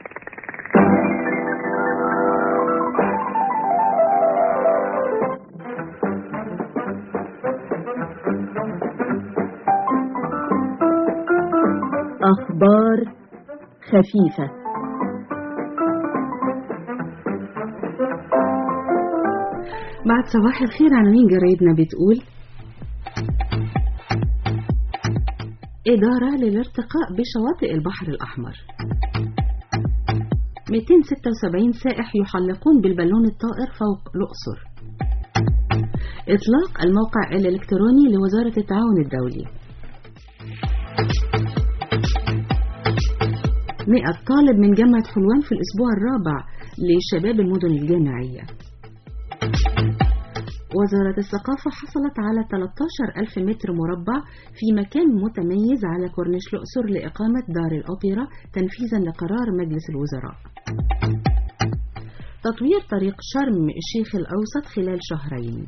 أخبار خفيفة بعد صباح الخير عناوين جرايدنا بتقول إدارة للارتقاء بشواطئ البحر الأحمر 276 سائح يحلقون بالبالون الطائر فوق الأقصر إطلاق الموقع الإلكتروني لوزارة التعاون الدولي 100 طالب من جامعة حلوان في الأسبوع الرابع لشباب المدن الجامعية وزارة الثقافة حصلت على 13 ألف متر مربع في مكان متميز على كورنيش الأقصر لإقامة دار الأوبرا تنفيذا لقرار مجلس الوزراء تطوير طريق شرم الشيخ الأوسط خلال شهرين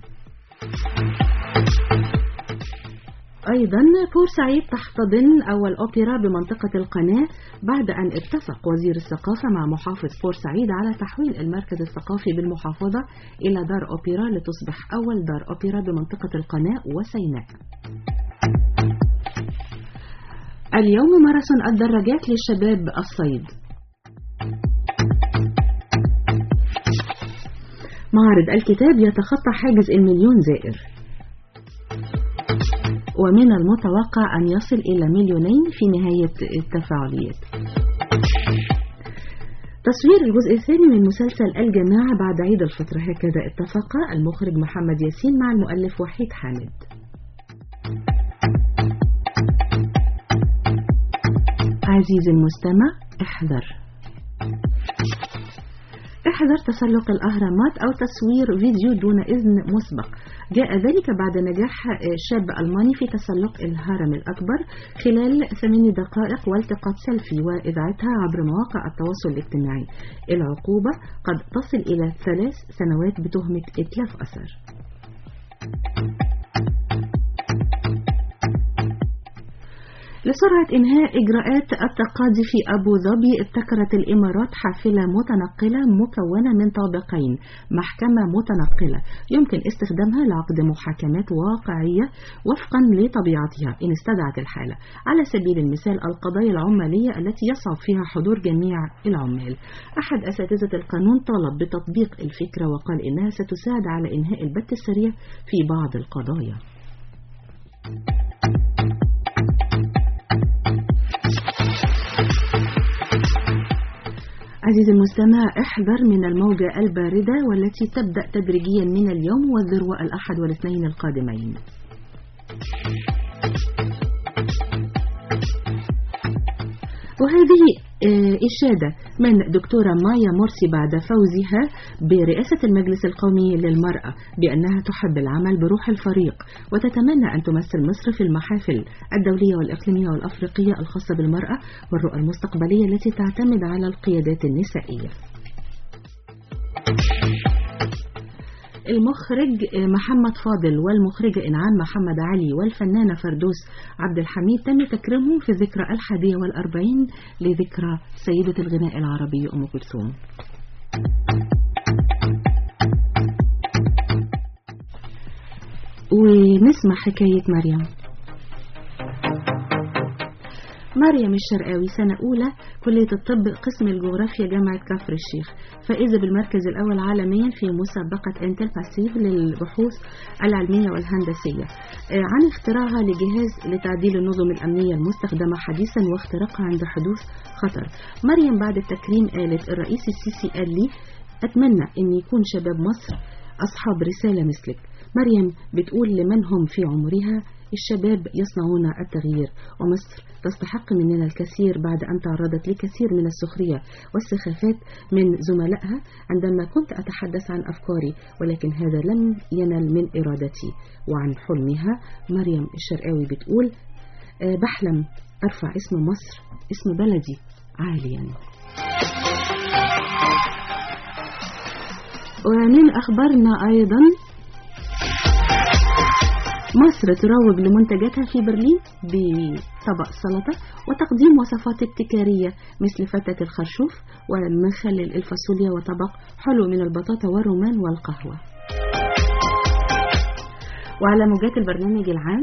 أيضا بورسعيد تحتضن أول أوبرا بمنطقة القناة بعد أن اتفق وزير الثقافة مع محافظ بورسعيد على تحويل المركز الثقافي بالمحافظة إلى دار أوبرا لتصبح أول دار أوبرا بمنطقة القناة وسيناء اليوم ماراثون الدراجات لشباب الصيد معرض الكتاب يتخطى حاجز المليون زائر ومن المتوقع أن يصل إلى مليونين في نهاية التفاعليات تصوير الجزء الثاني من مسلسل الجماعة بعد عيد الفطر هكذا اتفق المخرج محمد ياسين مع المؤلف وحيد حامد عزيزي المستمع احذر احذر تسلق الأهرامات أو تصوير فيديو دون إذن مسبق جاء ذلك بعد نجاح شاب ألماني في تسلق الهرم الأكبر خلال ثمان دقائق والتقاط سيلفي وإذاعتها عبر مواقع التواصل الاجتماعي العقوبة قد تصل إلى ثلاث سنوات بتهمة إتلاف أثر لسرعة إنهاء إجراءات التقاضي في أبو ظبي ابتكرت الإمارات حافلة متنقلة مكونة من طابقين محكمة متنقلة يمكن استخدامها لعقد محاكمات واقعية وفقا لطبيعتها إن استدعت الحالة على سبيل المثال القضايا العمالية التي يصعب فيها حضور جميع العمال أحد أساتذة القانون طالب بتطبيق الفكرة وقال إنها ستساعد على إنهاء البت السريع في بعض القضايا عزيزي المستمع احذر من الموجة الباردة والتي تبدأ تدريجيا من اليوم والذروة الأحد والاثنين القادمين وهذه آه، إشادة من دكتورة مايا مرسي بعد فوزها برئاسة المجلس القومي للمرأة بأنها تحب العمل بروح الفريق وتتمنى أن تمثل مصر في المحافل الدولية والإقليمية والأفريقية الخاصة بالمرأة والرؤى المستقبلية التي تعتمد على القيادات النسائية المخرج محمد فاضل والمخرجة إنعام محمد علي والفنانة فردوس عبد الحميد تم تكريمهم في ذكرى الحادية والأربعين لذكرى سيدة الغناء العربي أم كلثوم ونسمع حكاية مريم مريم الشرقاوي سنة أولى كلية الطب قسم الجغرافيا جامعة كفر الشيخ فائزة بالمركز الأول عالميا في مسابقة انتل باسيف للبحوث العلمية والهندسية آه، عن اختراعها لجهاز لتعديل النظم الأمنية المستخدمة حديثا واختراقها عند حدوث خطر مريم بعد التكريم قالت الرئيس السيسي قال لي أتمنى أن يكون شباب مصر أصحاب رسالة مثلك مريم بتقول لمن هم في عمرها الشباب يصنعون التغيير ومصر تستحق مننا الكثير بعد أن تعرضت لكثير من السخرية والسخافات من زملائها عندما كنت أتحدث عن أفكاري ولكن هذا لم ينل من إرادتي وعن حلمها مريم الشرقاوي بتقول آه، بحلم أرفع اسم مصر اسم بلدي عاليا ومن أخبارنا أيضا مصر تروج لمنتجاتها في برلين بطبق سلطة وتقديم وصفات ابتكارية مثل فتة الخرشوف ومخلل الفاصوليا وطبق حلو من البطاطا والرومان والقهوة وعلى موجات البرنامج العام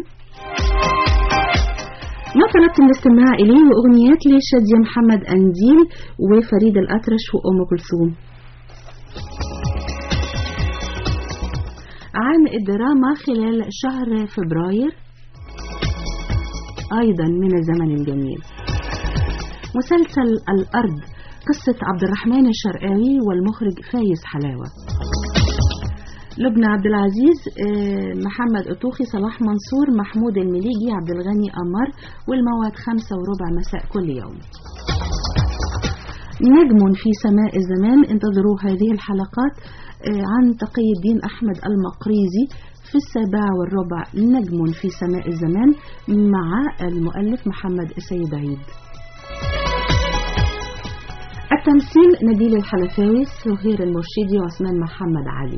ما طلبتم الاستماع إليه وأغنيات لشادية محمد أنديل وفريد الأطرش وأم كلثوم عن الدراما خلال شهر فبراير أيضا من الزمن الجميل مسلسل الأرض قصة عبد الرحمن الشرقاوي والمخرج فايز حلاوة لبنى عبد العزيز آه، محمد أطوخي صلاح منصور محمود المليجي عبد الغني قمر والموعد خمسة وربع مساء كل يوم نجم في سماء الزمان انتظروا هذه الحلقات آه، عن تقي الدين أحمد المقريزي في السابعة والربع نجم في سماء الزمان مع المؤلف محمد السيد عيد التمثيل نبيل الحلفاوي سهير المرشدي وعثمان محمد علي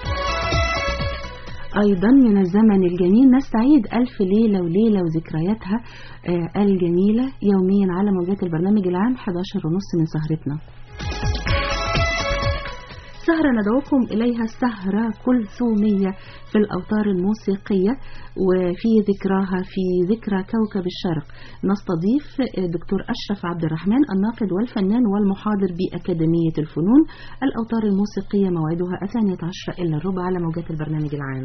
أيضا من الزمن الجميل نستعيد ألف ليلة وليلة وذكرياتها آه، الجميلة يوميا على موجات البرنامج العام 11 ونص من سهرتنا سهرة ندعوكم إليها سهرة كلثومية في الأوتار الموسيقية وفي ذكراها في ذكرى كوكب الشرق نستضيف دكتور أشرف عبد الرحمن الناقد والفنان والمحاضر بأكاديمية الفنون الأوتار الموسيقية موعدها الثانية عشر إلا الربع على موجات البرنامج العام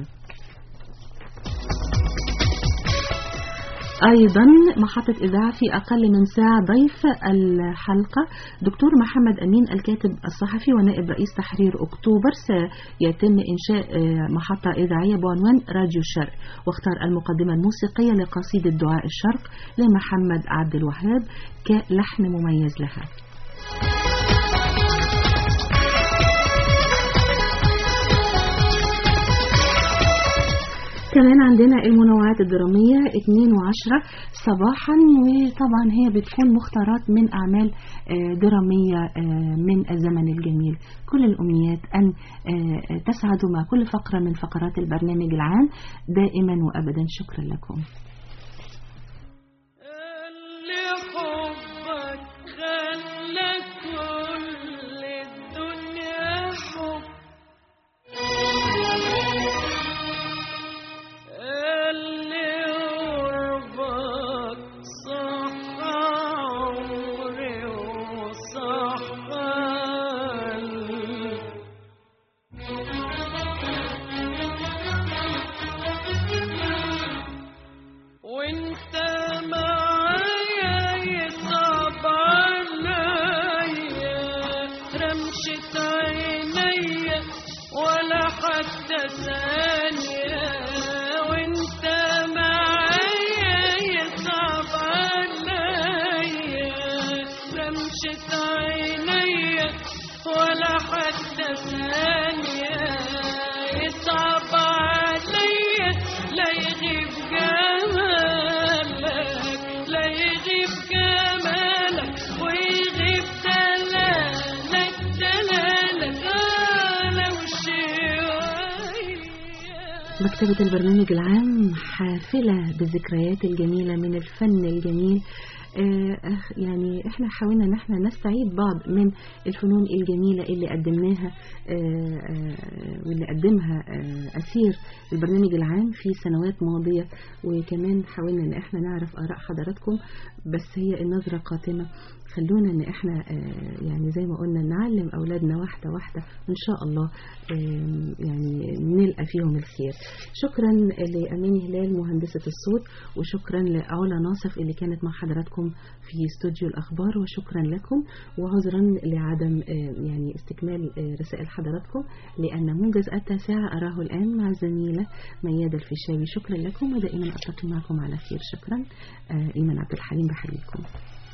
أيضا محطة إذاعة في أقل من ساعة ضيف الحلقة دكتور محمد أمين الكاتب الصحفي ونائب رئيس تحرير أكتوبر سيتم إنشاء آه، محطة إذاعية بعنوان راديو الشرق واختار المقدمة الموسيقية لقصيدة دعاء الشرق لمحمد عبد الوهاب كلحن مميز لها كمان عندنا المنوعات الدرامية 2 و10 صباحا وطبعا هي بتكون مختارات من أعمال آه، درامية آه، من الزمن الجميل كل الأمنيات أن آه، تسعدوا مع كل فقرة من فقرات البرنامج العام دائما وأبدا شكرا لكم رمشة عينيا ولا حتى ثانية وانت معايا يصعب عليا رمشة عينيا ولا حتى ثانية يصعب عليا لا يغيب جمالك لا يغيب جمالك ويغيب دلالك دلالك على وشي مكتبة البرنامج العام حافلة بالذكريات الجميلة من الفن الجميل آه، أخ- يعني احنا حاولنا ان احنا نستعيد بعض من الفنون الجميلة اللي قدمناها آه، آه، واللي قدمها آه، أسير البرنامج العام في سنوات ماضية وكمان حاولنا ان احنا نعرف آراء حضراتكم بس هي النظرة قاتمة خلونا ان احنا آه، يعني زي ما قلنا نعلم اولادنا واحدة واحدة ان شاء الله آم، يعني نلقى فيهم الخير شكرا لأماني هلال مهندسة الصوت وشكرا لعلا ناصف اللي كانت مع حضراتكم في استوديو الأخبار وشكرا لكم وعذرا لعدم آه، يعني استكمال آه، رسائل حضراتكم لأن موجز التاسعة أراه الآن مع الزميلة ميادة الفيشاوي شكرا لكم ودائما ألتقي معكم على خير شكرا آه، إيمان عبد الحليم بحييكم